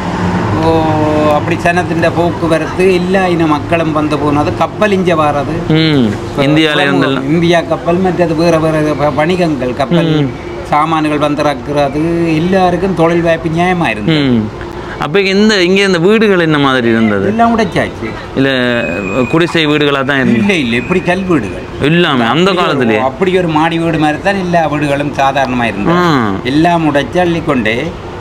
ஓ அப்படி சனத்தின் போக்குவரத்து எல்லா இன மக்களும் வந்து போனது கப்பல் இங்கே வாரது ம் இந்தியாவில் இருந்து இந்தியா கப்பல் மற்றது வேறு வேறு ப- வணிகங்கள் கப்பல் சாமான்கள் வந்து இறக்குறது எல்லாருக்கும் தொழில் வாய்ப்பு நியாயமாக இருந்தது ம் அப்போ இந்த இங்கே இந்த வீடுகள் என்ன மாதிரி இருந்தது எல்லாம் உடைச்சாச்சு இல்லை குடிசை வீடுகளாக தான் இருந்தது இல்லை இல்லை இப்படி கல் வீடுகள் இல்லாம அந்த காலத்திலே அப்படி ஒரு மாடி வீடு மாதிரி தான் எல்லா வீடுகளும் சாதாரணமாக இருந்தது ஆ. எல்லாம் உடைச்சு அள்ளிக்கொண்டே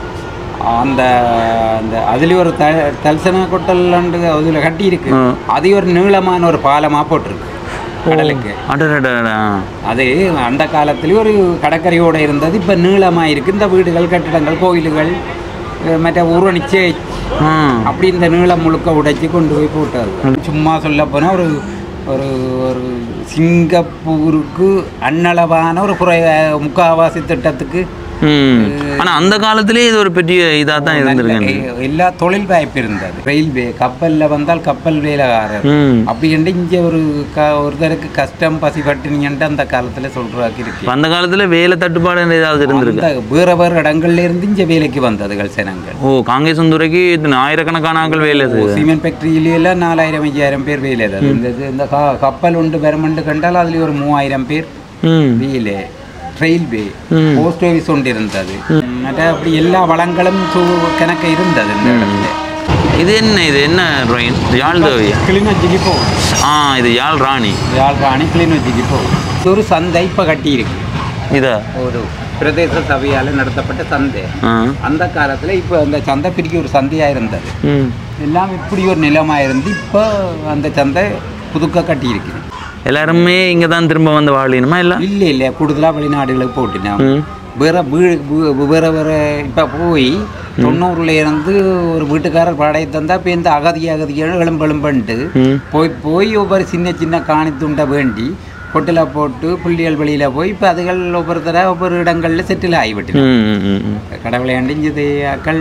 அந்த அந்த அதுலேயும் ஒரு த தல்சனா கொட்டல்லாண்டு அதில் கட்டி இருக்கு ஆ. அது ஒரு நீளமான ஒரு பாலமாக போட்டிருக்கு கடலுக்கு அடடடடா அது அந்த காலத்துலேயும் ஒரு கடற்கரையோடு இருந்தது இப்போ நீளமாக இருக்கு இந்த வீடுகள் கட்டிடங்கள் கோயில்கள் அஹ் மற்ற ஊரணிச்சே ஆ அப்படி இந்த நீளம் முழுக்க உடைச்சி கொண்டு போய் போட்டாரு சும்மா சொல்ல போனால் ஒரு ஒரு ஒரு சிங்கப்பூருக்கு அன்னளவான ஒரு குறை முக்காவாசி திட்டத்துக்கு ம் ஆனா அந்த காலத்திலே இது ஒரு பெரிய இதாக தான் இருந்திருக்கு நல்ல- எல்லா தொழில் வாய்ப்பு இருந்தது ரயில்வே கப்பலில் வந்தால் கப்பல் வேலைக்காரர் ம் அப்படி என்று இங்கே ஒரு க ஒருத்தருக்கு கஷ்டம் பசி பட்டினின்ட்டு அந்த காலத்தில் சொல்றாக்கு இருக்கு இப்ப அந்த காலத்துல வேலை தட்டுப்பாடு ஏதாவது இருந்திருக்கு அந்த வேற வேறு இடங்கள்ல இருந்து இங்கே வேலைக்கு வந்ததுகள் ஜனங்கள் ஓ காங்கேசந்துறைக்கு இத்தனை ஆயிரக்கணக்கான ஆட்கள் வேலை செய்யுது சிமெண்ட் ஃபேக்டரியில நாலாயிரம் ஐயாயிரம் பேர் வேலை அது இந்த இது- இந்த க- கப்பல் உண்டு பெருமண்டு கண்டால் அதுல ஒரு மூவாயிரம் பேர் ம் வேலை ரயில்வே ம். போஸ்ட் ஆஃபீஸ் ஒன்று இருந்தது மற்ற அப்படி எல்லா வளங்களும் சு- கணக்க இருந்தது இந்த இடத்துல இது என்ன இது என்ன ட்ரெயின் யாழ் தேவியா கிளிநொச்சிக்கு போகும் ஆ இது யாழ் ராணி யாழ்ப்பாணி கிளிநொச்சிக்கு போகும் இது ஒரு சந்தை இப்போ கட்டியிருக்கு இதா ஒரு பிரதேச சபையால் நடத்தப்பட்ட சந்தை ஆ அந்த காலத்தில் இப்போ அந்த சந்தை பிரிக்க ஒரு சந்தையாக இருந்தது ம் எல்லாம் இப்படி ஒரு நிலமாக இருந்து இப்போ அந்த சந்தை புதுக்க கட்டியிருக்கு எல்லாருமே இங்க தான் திரும்ப வந்து வாழணுமா இல்லை இல்லை இல்லை கூடுதலாக வெளிநாடுகளுக்கு போட்டுனோம் ம் வேற வீடு வீ- வேற வேற இப்போ போய் தொண்ணூறுல இருந்து ஒரு வீட்டுக்காரர் வாடகை தந்தா இப்போ இந்த அகதி அகதிகள் எலும்பு எலும்புன்ட்டு ம் போய் போய் ஒவ்வொரு சின்ன சின்ன காணி துண்டை வேண்டி கொட்டில போட்டு புள்ளியல் வெளியில் போய் இப்போ அதுகள் ஒவ்வொருத்தர ஒவ்வொரு இடங்களில் செட்டில் ஆகிவிட்டு ம், ம், ம், ம். கடவுளை அண்டிஞ்சது அக்கள்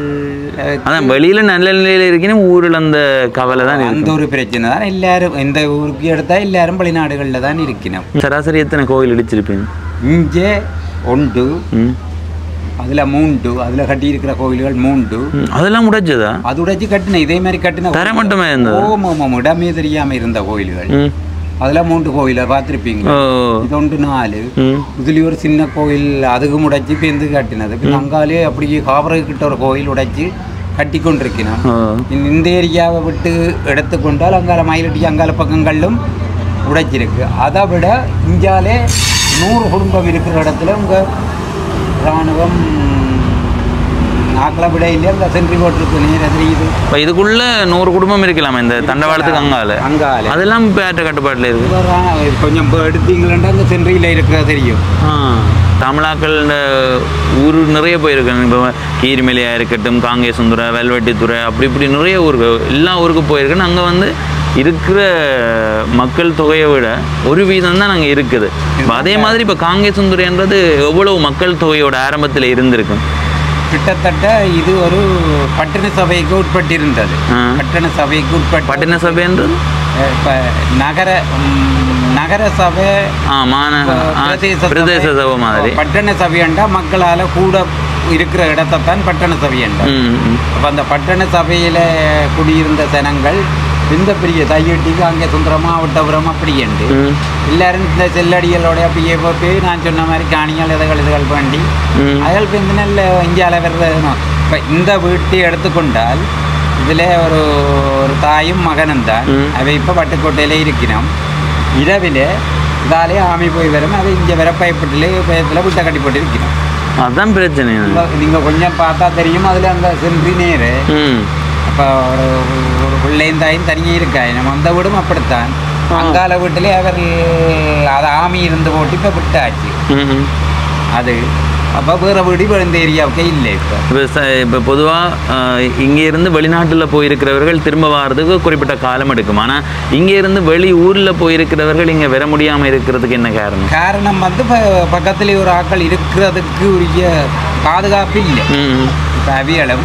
அஹ், அதான் வெளியில நல்ல நிலையில இருக்கணும் ஊரில் அந்த கவலை தான் அந்த இருக்கு ஒரு பிரச்சனை தான் எல்லாரும் இந்த ஊருக்கு எடுத்தா எல்லாரும் வெளிநாடுகளில் தான் இருக்கணும் சராசரி எத்தனை கோவில் இடிச்சிருப்பீங்க இங்கே ஒன்று ம் அதில் மூண்டு அதில் கட்டியிருக்கிற கோவில்கள் மூண்டு ம். அதெல்லாம் முடிச்சதா அது உடைச்சு கட்டின இதே மாதிரி கட்டின தரை மட்டுமே இருந்தது ஓம் ஓம் இடமே தெரியாம இருந்த கோயில்கள் ம் அதுல மூன்று கோயிலை பார்த்துருப்பீங்க ஓ இது ஒன்று நாலு ம் இதுலேயும் ஒரு சின்ன கோயில் அதுக்கும் உடைச்சி பேந்து கட்டினது பின் அங்காலே அப்படியே காபரகு கிட்ட ஒரு கோயில் உடைச்சு கட்டி கொண்டிருக்கணும் ஓ இந்~ இந்த ஏரியாவை விட்டு எடுத்துக்கொண்டால் அங்கால மயிலட்டி அங்கால பக்கங்களிலும் உடைச்சிருக்கு அதை விட இங்காலே நூறு குடும்பம் இருக்கிற இடத்துல உங்கள் இராணுவம் நாக்கில் விட இல்லையா இந்த சென்ட்ரி போட்டிருக்கு நேர தெரியுது இப்போ இதுக்குள்ள நூறு குடும்பம் இருக்கலாமா இந்த தண்டவாளத்துக்கு அங்கால அங்கால அதெல்லாம் இப்போ ஏற்ற கட்டுப்பாட்டில் இருக்கு இப்ப ரா- கொஞ்சம் இப்ப எடுத்தீங்களா அந்த சென்ட்ரியில் இருக்கிற தெரியும் ஆ தமிழாக்கள் இந்த ஊர் நிறைய போயிருக்காங்க இப்போ கீரிமலையாக இருக்கட்டும் காங்கேசந்துறை வெல்வெட்டித்துறை அப்படி இப்படி நிறைய ஊருக்கு எல்லா ஊருக்கு போயிருக்கேன் அங்கே வந்து இருக்கிற மக்கள் தொகையை விட ஒரு வீதம் தான் நாங்கள் இருக்குது இப்போ அதே மாதிரி இப்போ காங்கேசந்துறைன்றது எவ்வளவு மக்கள் தொகையோட ஆரம்பத்தில் இருந்திருக்கு கிட்டத்தட்ட இது ஒரு பட்டண சபைக்கு உட்பட்டிருந்தது ஆ. பட்டண சபைக்கு உட்பட்ட பட்டின சபைன்றது இப்போ நகர ம், நகர சபை ஆ மான ஆ, பிரதேச பிரதேச சபை மாதிரி பட்டண சபையண்டா மக்களால் கூட இருக்கிற இடத்தைத்தான் பட்டண சபையண்டா ம் ம். அப்போ அந்த பட்டண சபையில் குடியிருந்த ஜனங்கள் இந்த பெரிய தையட்டிக்கு அங்கே சுந்தரமா மாவட்டபுரம் அப்படி உண்டு ம் எல்லாரும் இந்த செல்லடிகளோட அப்படியே போய் நான் சொன்ன மாதிரி காணிகள் இதுகள் இதுகள் வேண்டி ம் அயல் வந்து நல்ல இந்தியாவில் வர்றது இப்போ இந்த வீட்டை எடுத்துக்கொண்டால் இதில் ஒரு ஒரு தாயும் மகனும் தான் ம். அவை இப்போ பட்டுக்கோட்டையில இருக்கிறோம் இரவில் இதாலே ஆமி போய் வரும் அது இங்கே வர பயப்பட்டுல பயத்தில் வீட்டை கட்டி போட்டு இருக்கிறோம் அதான் பிரச்சனை நீங்கள் கொஞ்சம் பார்த்தா தெரியும் அதில் அந்த சென்றி நேரு ம் அப்போ ஒரு ஒரு பிள்ளையும் தாயும் தனியே இருக்காய் நம்ம அந்த வீடும் அப்படித்தான் அங்கால வீட்டிலே அவர் அது ஆமி இருந்து போட்டு இப்போ விட்டாச்சு ம் ம் அது அப்போ வேறு வீடு இப்போ இந்த ஏரியாவுக்கே இல்லை இப்போ இப்போ ச இப்போ பொதுவாக இங்கே இருந்து வெளிநாட்டில் போயிருக்கிறவர்கள் திரும்ப வர்றதுக்கு குறிப்பிட்ட காலம் எடுக்கும் ஆனால் இங்கே இருந்து வெளி ஊரில் போயிருக்கிறவர்கள் இங்கே வர முடியாமல் இருக்கிறதுக்கு என்ன காரணம் காரணம் வந்து இப்போ பக்கத்துல ஒரு ஆட்கள் இருக்கிறதுக்கு உரிய பாதுகாப்பு இல்லை ம் இப்போ அவியலும்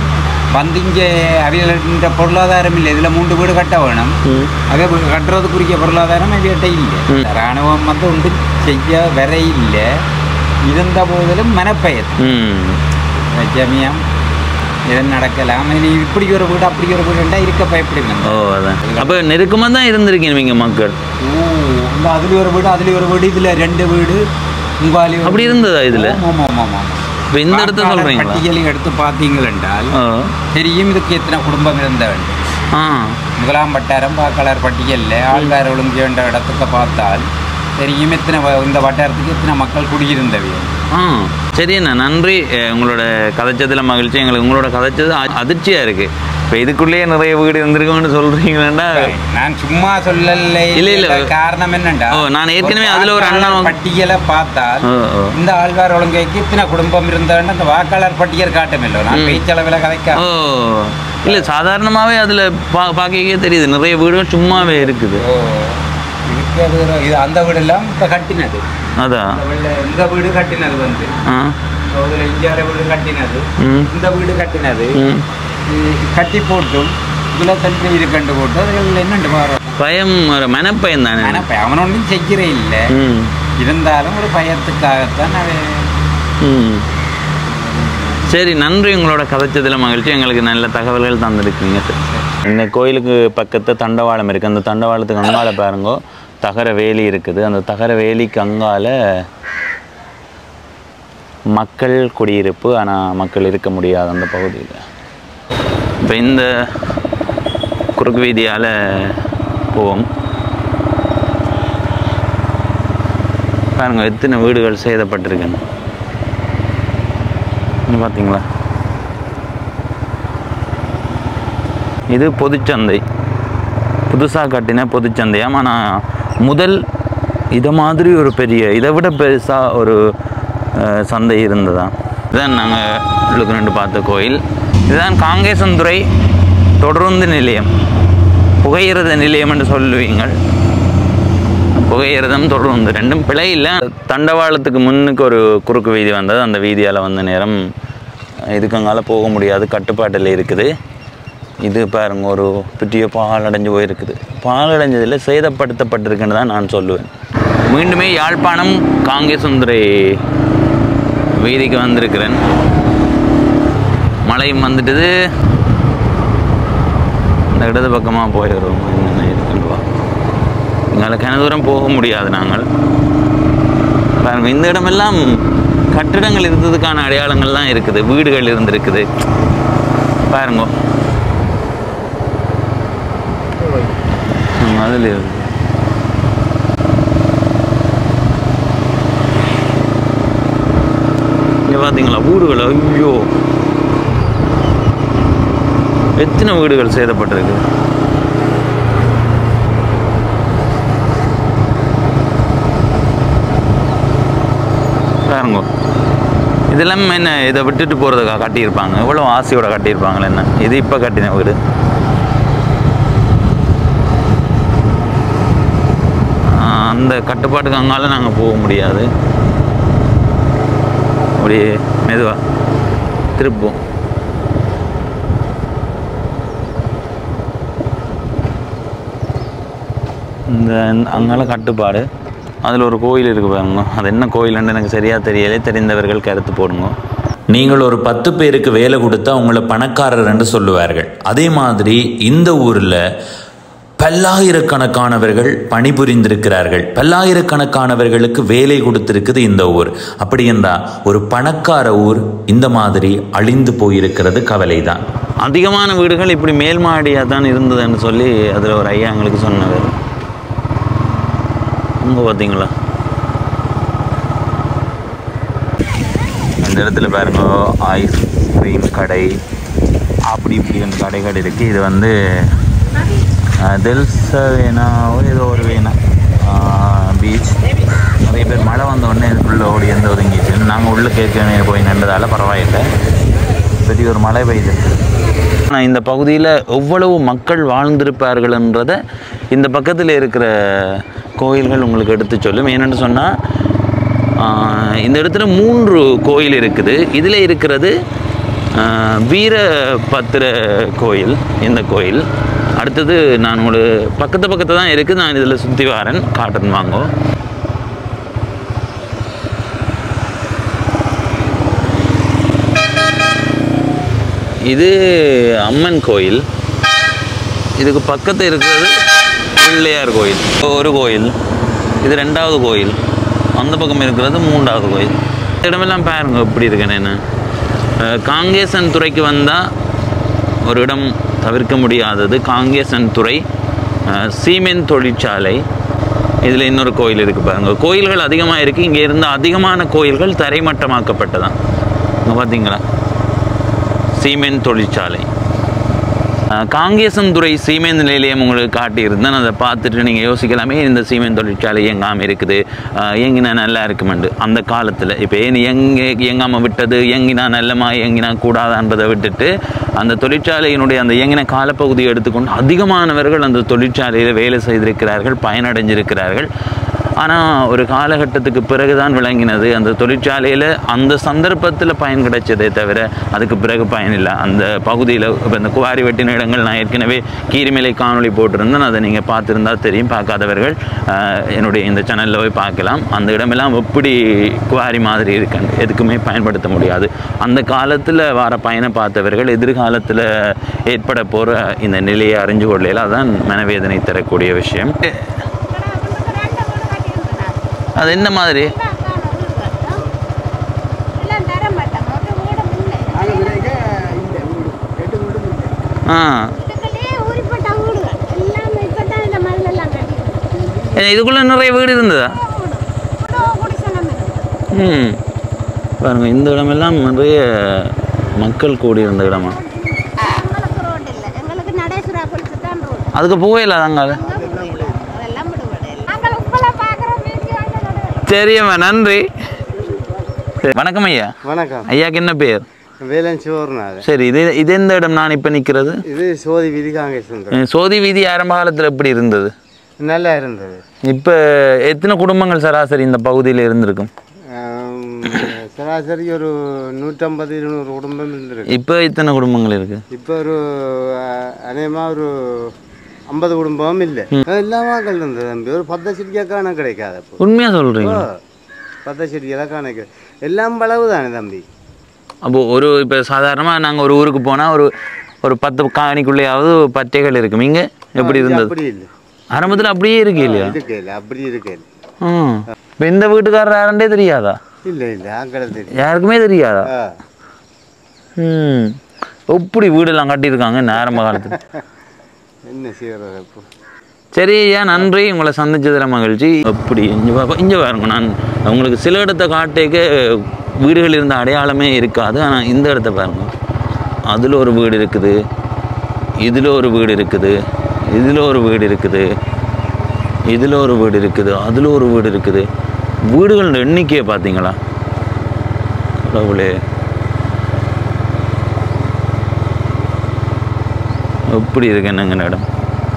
வந்து இங்கே அவியல்கிட்ட பொருளாதாரம் இல்லை இதில் மூன்று வீடு கட்ட வேணும் ம். அதே வீடு கட்டுறதுக்குரிய பொருளாதாரம் அவியிட்ட இல்லை ம். இராணுவம் வந்து ஒன்றும் செய்ய வர இல்லை இருந்த போதிலும் மனப்பயர் ம் ஜமியம் இது நடக்கலாம் இனி இப்படி ஒரு வீடு அப்படி ஒரு வீடுண்டா இருக்க பயப்படுங்க ஓ அதான் அப்போ நெருக்கமாக தான் இருந்திருக்கீங்க நீங்கள் மக்கள் ஓ இந்த அதுல ஒரு வீடு அதுல ஒரு வீடு இதுல ரெண்டு வீடு உங்காலி ஒரு அப்படி வீடு. இருந்ததா இதுல? ஆமா, ஆமா, ஆமா, ஆமா. இப்போ இந்த இடத்த வாக்காளர் சொல்கிறீங்களா பட்டியலை எடுத்து பார்த்தீங்கள் என்றால் ஓ தெரியும் இதுக்கு எத்தனை குடும்பம் இருந்த வேண்டும் ஆ முதலாம் வட்டாரம் வாக்காளர் பட்டியலில் ஆள்கார் ஒழுங்கு என்ற இடத்துக்கு பார்த்தால் தெரியும் எத்தனை வ- இந்த வட்டாரத்துக்கு எத்தனை மக்கள் குடியிருந்தவை ஆ சரி அண்ணா நன்றி அஹ் உங்களோட கதைச்சதில் மகிழ்ச்சி எங்களுக்கு உங்களோட கதைச்சது அ- அதிர்ச்சியா இருக்கு இப்போ இதுக்குள்ளேயே நிறைய வீடு இருந்திருக்கும்னு சொல்றீங்களா நான் சும்மா சொல்லலை இல்ல, இல்ல. காரணம் என்னண்டா ஓ, நான் ஏற்கனவே அதுல ஒரு வாக்காளர் அண்ணா- பட்டியலை பார்த்தால் ஓ ஓ இந்த ஆழ்வார் ஒழுங்கைக்கு இத்தனை குடும்பம் இருந்தான்னு அந்த வாக்காளர் பட்டியல் காட்டுமில்ல நான் ம். பேச்சளவில் கதைக்க ஓ இல்லை சாதாரணமாகவே அதில் பா பார்க்கவே தெரியுது நிறைய வீடுகள் சும்மாவே இருக்குது ஓ இருக்கிறது ஒரு- இது அந்த வீடெல்லாம் இப்போ கட்டினது அதான் இந்த வீடு- இந்த வீடு கட்டினது வந்து ஆ அதில் இந்தியாவில் வீடு கட்டினது ம் இந்த வீடு கட்டினது ம் இது கட்டி போட்டும் இதில் தள்ளி இது கண்டு போட்டு அதில் என்னண்டு பாரு பயம் ஒரு மனப்பயம் தானே ஆனால் இப்போ அவன் ஒன்றும் செய்கிற இல்லை ம் இருந்தாலும் ஒரு பயத்துக்காகத்தான் அவன் ம் சரி நன்றி உங்களோட கதைச்சதில் மகிழ்ச்சி எங்களுக்கு நல்ல தகவல்கள் தந்திருக்கீங்க சார் இந்த கோயிலுக்கு பக்கத்து தண்டவாளம் இருக்குது அந்த தண்டவாளத்துக்கு அங்கால பாருங்க தகர வேலி இருக்குது அந்த தகர வேலிக்கு அங்கால மக்கள் குடியிருப்பு ஆனால் மக்கள் இருக்க முடியாது அந்த பகுதியில் இப்போ இந்த குறுக்கு வீதியால் போவோம் பாருங்க எத்தனை வீடுகள் சேதப்பட்டிருக்குன்னு இங்க பார்த்தீங்களா இது பொதுச்சந்தை புதுசாக கட்டின பொதுச்சந்தையாம் ஆனால் முதல் இதை மாதிரி ஒரு பெரிய இதை விட பெருசாக ஒரு அஹ், சந்தை இருந்ததா இதுதான் நாங்கள் உள்ளுக்கு ரெண்டு பார்த்த கோயில் இதுதான் காங்கேசந்துறை தொடருந்து நிலையம் புகையிரத நிலையம் என்று சொல்லுவீங்கள் புகையிரதம் தொடர்ந்து ரெண்டும் பிழை இல்லை தண்டவாளத்துக்கு முன்னுக்கு ஒரு குறுக்கு வீதி வந்தது அந்த வீதியால் வந்த நேரம் இதுக்கங்கால போக முடியாது கட்டுப்பாட்டில் இருக்குது இது பாருங்க ஒரு பெரிய பாலடைஞ்சு போயிருக்குது பாலடைஞ்சதில் சேதப்படுத்தப்பட்டிருக்குன்னு தான் நான் சொல்லுவேன் மீண்டுமே யாழ்ப்பாணம் காங்கேசுந்துறை வீதிக்கு வந்திருக்கிறேன் மழையும் வந்துட்டுது இந்த இடது பக்கமாக போயிடுறோம் என்னென்ன இருக்குன்னு வா எங்களை கன தூரம் போக முடியாது நாங்கள் பாருங்க இந்த இடமெல்லாம் கட்டிடங்கள் இருந்ததுக்கான அடையாளங்கள்லாம் இருக்குது வீடுகள் இருந்திருக்குது பாருங்க ம், அதுல இருக்கு இங்க பார்த்தீங்களா வீடுகள் ஐயோ எத்தனை வீடுகள் சேதப்பட்டிருக்கு பாருங்க இதெல்லாம் என்ன இதை விட்டுட்டு போகிறதுக்காக கட்டியிருப்பாங்க எவ்வளோ ஆசையோட கட்டியிருப்பாங்களே என்ன இது இப்போ கட்டின வீடு ஆஹ் அந்த கட்டுப்பாட்டுக்கு அங்கால நாங்கள் போக முடியாது அப்படியே மெதுவாக திருப்போம் இந்த அங்கால கட்டுப்பாடு அதில் ஒரு கோயில் இருக்கு பாருங்க அது என்ன கோயில்னு எனக்கு சரியாக தெரியலை தெரிந்தவர்கள் கருத்து போடுங்க நீங்கள் ஒரு பத்து பேருக்கு வேலை கொடுத்தா உங்களை பணக்காரர் என்று சொல்லுவார்கள் அதே மாதிரி இந்த ஊரில் பல்லாயிரக்கணக்கானவர்கள் பணிபுரிந்திருக்கிறார்கள் பல்லாயிரக்கணக்கானவர்களுக்கு வேலை கொடுத்திருக்குது இந்த ஊர் அப்படி என்றா ஒரு பணக்கார ஊர் இந்த மாதிரி அழிந்து போயிருக்கிறது கவலைதான் அதிகமான வீடுகள் இப்படி மேல் மாடியாக தான் இருந்ததுன்னு சொல்லி அதில் ஒரு ஐயா எங்களுக்கு சொன்னவர் அங்கே பார்த்தீங்களா அந்த இடத்துல பாருங்க ஐஸ்கிரீம் கடை அப்படி இப்படி ரெண்டு கடைகள் இருக்குது இது வந்து தெல்ச வேணா ஏதோ ஒரு வேணா பீச் நிறைய பேர் மழை வந்த உடனே இதுக்குள்ளே ஓடி எந்த ஒதுங்கிச்சு நாங்கள் உள்ளே கேட்க போய் நின்றதால பரவாயில்லை பெரிய ஒரு மழை பெய்திருக்கு ஆனால் இந்த பகுதியில் எவ்வளவு மக்கள் வாழ்ந்திருப்பார்கள்ன்றத இந்த பக்கத்தில் இருக்கிற கோயில்கள் உங்களுக்கு எடுத்து சொல்லும் ஏன்னு சொன்னால் இந்த இடத்துல மூன்று கோயில் இருக்குது இதில் இருக்கிறது ஆஹ், வீரபத்திர கோயில் இந்த கோயில் அடுத்தது நான் ஒரு பக்கத்து பக்கத்து தான் இருக்குது நான் இதில் சுற்றி வரேன் காட்டன் வாங்கோ இது அம்மன் கோயில் இதுக்கு பக்கத்து இருக்கிறது பிள்ளையார் கோயில் ஒரு கோயில் இது ரெண்டாவது கோயில் அந்த பக்கம் இருக்கிறது மூன்றாவது கோயில் இந்த இடமெல்லாம் பாருங்க எப்படி இருக்குன்னு என்ன அஹ், காங்கேசன் துறைக்கு வந்தால் ஒரு இடம் தவிர்க்க முடியாதது காங்கேசன் துறை அஹ், சீமென் தொழிற்சாலை இதில் இன்னொரு கோயில் இருக்குது பாருங்க கோயில்கள் அதிகமாக இருக்குது இங்கே இருந்த அதிகமான கோயில்கள் தரைமட்டமாக்கப்பட்டதான் இங்கே பார்த்தீங்களா சீமென் தொழிற்சாலை அஹ், காங்கேசன்துறை சீமெந்து நிலையம் உங்களுக்கு காட்டியிருந்தேன் அதை பார்த்துட்டு நீங்கள் யோசிக்கலாமே இந்த சீமெந்து தொழிற்சாலை இயங்காமல் இருக்குது அஹ், இயங்கினா நல்லா இருக்குமெண்டு அந்த காலத்தில் இப்போ ஏன் எங்கே இயங்காமல் விட்டது இயங்கினா நல்லமா இயங்கினா கூடாதா என்பதை விட்டுட்டு அந்த தொழிற்சாலையினுடைய அந்த இயங்கின காலப்பகுதியை எடுத்துக்கொண்டு அதிகமானவர்கள் அந்த தொழிற்சாலையில் வேலை செய்திருக்கிறார்கள் பயனடைஞ்சிருக்கிறார்கள் ஆனால் ஒரு காலகட்டத்துக்கு பிறகுதான் விளங்கினது அந்த தொழிற்சாலையில் அந்த சந்தர்ப்பத்தில் பயன் கிடைச்சதே தவிர அதுக்கு பிறகு பயன் இல்லை அந்த பகுதியில் இப்போ இந்த குவாரி வெட்டின இடங்கள் நான் ஏற்கனவே கீரிமலை காணொளி போட்டிருந்தேன் அதை நீங்கள் பார்த்துருந்தா தெரியும் பார்க்காதவர்கள் ஆஹ், என்னுடைய இந்த சேனலில் போய் பார்க்கலாம் அந்த இடமெல்லாம் எப்படி குவாரி மாதிரி இருக்கு எதுக்குமே பயன்படுத்த முடியாது அந்த காலத்தில் வர பயனை பார்த்தவர்கள் எதிர்காலத்தில் ஏற்பட போகிற இந்த நிலையை அறிஞ்சு கொள்ளையில் அதான் மனவேதனை தரக்கூடிய விஷயம் அது என்ன மாதிரி ஆ ஏ, இதுக்குள்ள நிறைய வீடு இருந்ததா ம் பாருங்க இந்த இடமெல்லாம் நிறைய மக்கள் கூடி இருந்த இடமா அதுக்கு போகல அதாங்க சரியம்மா நன்றி சரி, வணக்கம் ஐயா வணக்கம் ஐயாக்கு என்ன பேர் வேலன் சிவர்நாத சரி இது இது எந்த இடம் நான் இப்போ நிற்கிறது இது சோதி வீதி காங்கேசன் சோதி வீதி ஆரம்ப காலத்தில் எப்படி இருந்தது நல்லா இருந்தது இப்போ எத்தனை குடும்பங்கள் சராசரி இந்த பகுதியில் இருந்திருக்கும் ஆம், சராசரி ஒரு நூற்றம்பது இருநூறு குடும்பம் இருந்திருக்கு இப்போ இத்தனை குடும்பங்கள் இருக்கு இப்போ ஒரு அநேகமாக ஒரு ஐம்பது குடும்பம் இல்லை எல்லா மக்கள் இருந்தது தம்பி ஒரு பத்து செடிக்காக காண கிடைக்காது அப்போ உண்மையாக சொல்கிறீங்க பத்து செடிக்கெல்லாம் காண கிடையாது எல்லாம் பளவு தானே தம்பி அப்போ ஒரு இப்போ சாதாரணமாக நாங்கள் ஒரு ஊருக்கு போனால் ஒரு ஒரு பத்து காணிக்குள்ளேயாவது பட்டைகள் இருக்கும் இங்கே எப்படி இருந்தது அப்படி இல்லை ஆரம்பத்தில் அப்படியே இருக்கு இல்லையா இருக்கு இல்லை அப்படி இருக்கு இல்லை ம் இப்போ இந்த வீட்டுக்காரர் யாருண்டே தெரியாதா இல்லை இல்லை அங்கே தெரியும் யாருக்குமே தெரியாதா ஆ ம் எப்படி வீடெல்லாம் கட்டியிருக்காங்க இந்த ஆரம்ப காலத்தில் என்ன செய்யறது இப்போ சரி ஐயா நன்றி உங்களை சந்திச்சதுல மகிழ்ச்சி அப்படி இங்கே பா- இங்கே பாருங்க நான் உங்களுக்கு சில இடத்த காட்டேக்க வீடுகள் இருந்த அடையாளமே இருக்காது ஆனால் இந்த இடத்த பாருங்க அதில் ஒரு வீடு இருக்குது இதில் ஒரு வீடு இருக்குது இதில் ஒரு வீடு இருக்குது இதில் ஒரு வீடு இருக்குது அதில் ஒரு வீடு இருக்குது வீடுகளோட எண்ணிக்கையை பார்த்தீங்களா கடவுளே எப்படி இருக்கு என்னங்க இடம்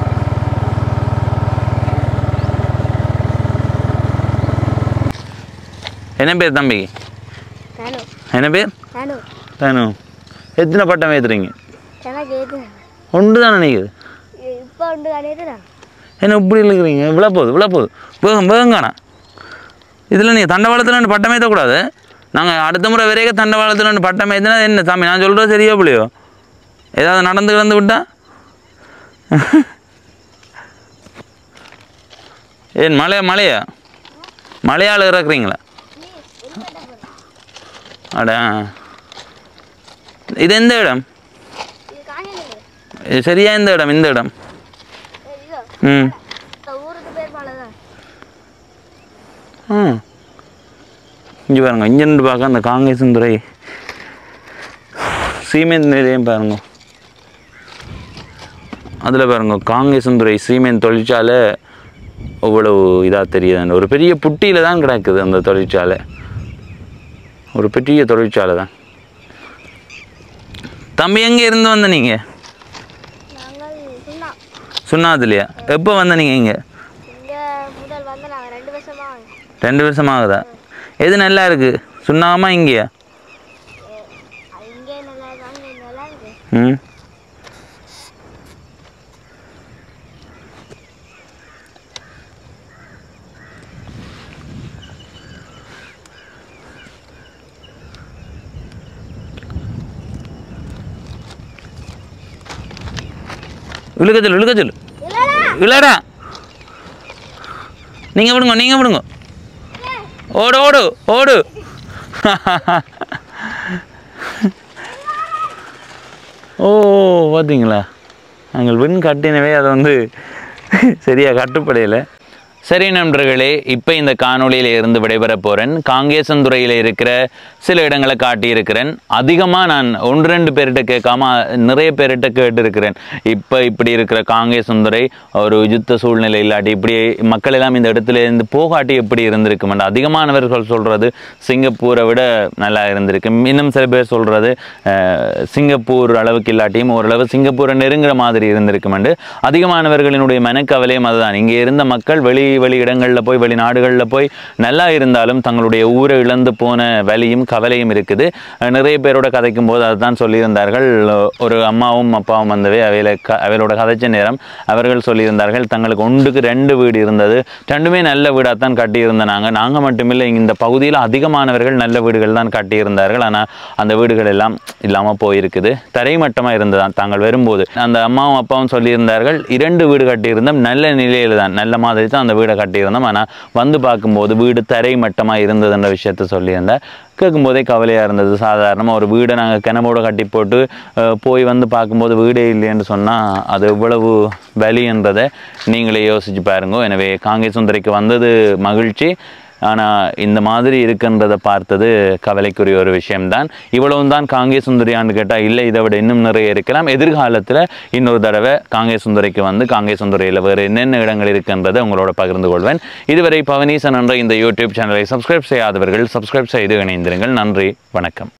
என்ன பேர் தம்பி நானும் என்ன பேர் நானும் தானு எத்தனை பட்டம் ஏற்றுறீங்க எனக்கு எது ஒன்று தானே நினைக்குது இப்போ உண்டு கிடையாது என்ன இப்படி இருக்கிறீங்க விழா போகுது விழா போகுது வேகம் வேகம் காணா இதில் நீங்கள் தண்டவாளத்தில் ரெண்டு பட்டம் ஏற்றக்கூடாது நாங்கள் அடுத்த முறை வரைக்கும் தண்டவாளத்தில் ரெண்டு பட்டம் ஏற்றினா என்ன சாமி நான் சொல்கிறது சரியா பிள்ளையோ ஏதாவது நடந்து கிடந்து விட்டா ஏன் மலையா மலையா மலையாள் இறக்குறீங்களா அடா இது எந்த இடம் இது காணியது இது சரியா இந்த இடம் இந்த இடம் இதோ ம் இந்த ஊருக்கு பேர் மலைதான் ம் இங்கே பாருங்க இங்கே இருந்து பார்க்க அந்த காங்கேசந்துறை சீமெண்ட் நிலையம் பாருங்க அதில் பாருங்க காங்கேசந்துறை சீமெண்ட் தொழிற்சாலை அவ்வளவு இதாக தெரியுது ஒரு பெரிய புட்டியில் தான் கிடக்குது அந்த தொழிற்சாலை ஒரு பெரிய தொழிற்சாலை தான் தம்பி எங்கே இருந்து வந்த நீங்கள் நாங்கள் சுண்ணா சுண்ணாதுலையா எப்போ வந்த நீங்கள் இங்கே இங்கே முதல் வந்து நாங்கள் ரெண்டு வருஷமா ரெண்டு வருஷம் ஆகுதா எது நல்லா இருக்குது சுண்ணாமா இங்கேயா இங்கே நல்லா இருக்காங்க ம் இழுக்க சொல்லு இழுக்க சொல்லு இழடா நீங்கள் விடுங்க நீங்கள் விடுங்க ஓடு ஓடு ஓடு ஓ பார்த்தீங்களா நாங்கள் வின் கட்டினவே அதை வந்து சரியாக கட்டுப்படையில் சரி நண்பர்களே இப்போ இந்த காணொளியில் இருந்து விடைபெற போகிறேன் காங்கேசந்துறையில் இருக்கிற சில இடங்களை காட்டியிருக்கிறேன் அதிகமாக நான் ஒன்று ரெண்டு பேர்கிட்ட கேட்காம நிறைய பேர்கிட்ட கேட்டிருக்கிறேன் இப்போ இப்படி இருக்கிற காங்கேசந்துறை ஒரு யுத்த சூழ்நிலை இல்லாட்டி இப்படி மக்கள் எல்லாம் இந்த இடத்துல இருந்து போகாட்டி எப்படி இருந்திருக்குமெண்டு அதிகமானவர்கள் சொல்கிறது சிங்கப்பூரை விட நல்லா இருந்திருக்கு இன்னும் சில பேர் சொல்கிறது சிங்கப்பூர் அளவுக்கு இல்லாட்டியும் ஓரளவு சிங்கப்பூரை நெருங்குற மாதிரி இருந்திருக்குமெண்டு அதிகமானவர்களினுடைய மனக்கவலையும் அதுதான் இங்கே இருந்த மக்கள் வெளி வெளி இடங்களில் போய் வெளிநாடுகளில் போய் நல்லா இருந்தாலும் தங்களுடைய ஊரை இழந்து போன வலியும் கவலையும் இருக்குது அஹ் நிறைய பேரோட கதைக்கும் போது அதுதான் சொல்லியிருந்தார்கள் ஒரு அம்மாவும் அப்பாவும் வந்தவே அவையில க அவையோட கதைச்ச நேரம் அவர்கள் சொல்லியிருந்தார்கள் தங்களுக்கு ஒன்றுக்கு ரெண்டு வீடு இருந்தது ரெண்டுமே நல்ல வீடாக தான் கட்டியிருந்தாங்க நாங்கள் மட்டுமில்லை இந்த பகுதியில் அதிகமானவர்கள் நல்ல வீடுகள் தான் கட்டியிருந்தார்கள் ஆனால் அந்த வீடுகள் எல்லாம் இல்லாமல் போயிருக்குது தரைமட்டமாக இருந்ததான் தாங்கள் வரும்போது அந்த அம்மாவும் அப்பாவும் சொல்லியிருந்தார்கள் இரண்டு வீடு கட்டியிருந்தோம் நல்ல நிலையில் தான் நல்ல மாதிரி தான் அந்த வீடை கட்டியிருந்தோம் ஆனால் வந்து பார்க்கும்போது வீடு தரை மட்டமாக இருந்ததுன்ற விஷயத்த சொல்லியிருந்தேன் கேட்கும்போதே கவலையாக இருந்தது சாதாரணமாக ஒரு வீடை நாங்கள் கிணமோட கட்டி போட்டு அஹ், போய் வந்து பார்க்கும்போது வீடே இல்லைன்னு சொன்னால் அது எவ்வளவு வலின்றதை நீங்களே யோசிச்சு பாருங்க எனவே காங்கேசுந்தரைக்கு வந்தது மகிழ்ச்சி ஆனால் இந்த மாதிரி இருக்குன்றதை பார்த்தது கவலைக்குரிய ஒரு விஷயம்தான் இவ்வளவும் தான் காங்கேய சுந்தரியான்னு கேட்டால் இல்லை இதை விட இன்னும் நிறைய இருக்கலாம் எதிர்காலத்தில் இன்னொரு தடவை காங்கேய சுந்தரிக்கு வந்து காங்கேய சுந்தரியில் வேறு என்னென்ன இடங்கள் இருக்குன்றதை உங்களோட பகிர்ந்து கொள்வேன் இதுவரை பவனீசன் என்ற இந்த யூடியூப் சேனலை சப்ஸ்கிரைப் செய்யாதவர்கள் சப்ஸ்கிரைப் செய்து இணைந்திருங்கள் நன்றி வணக்கம்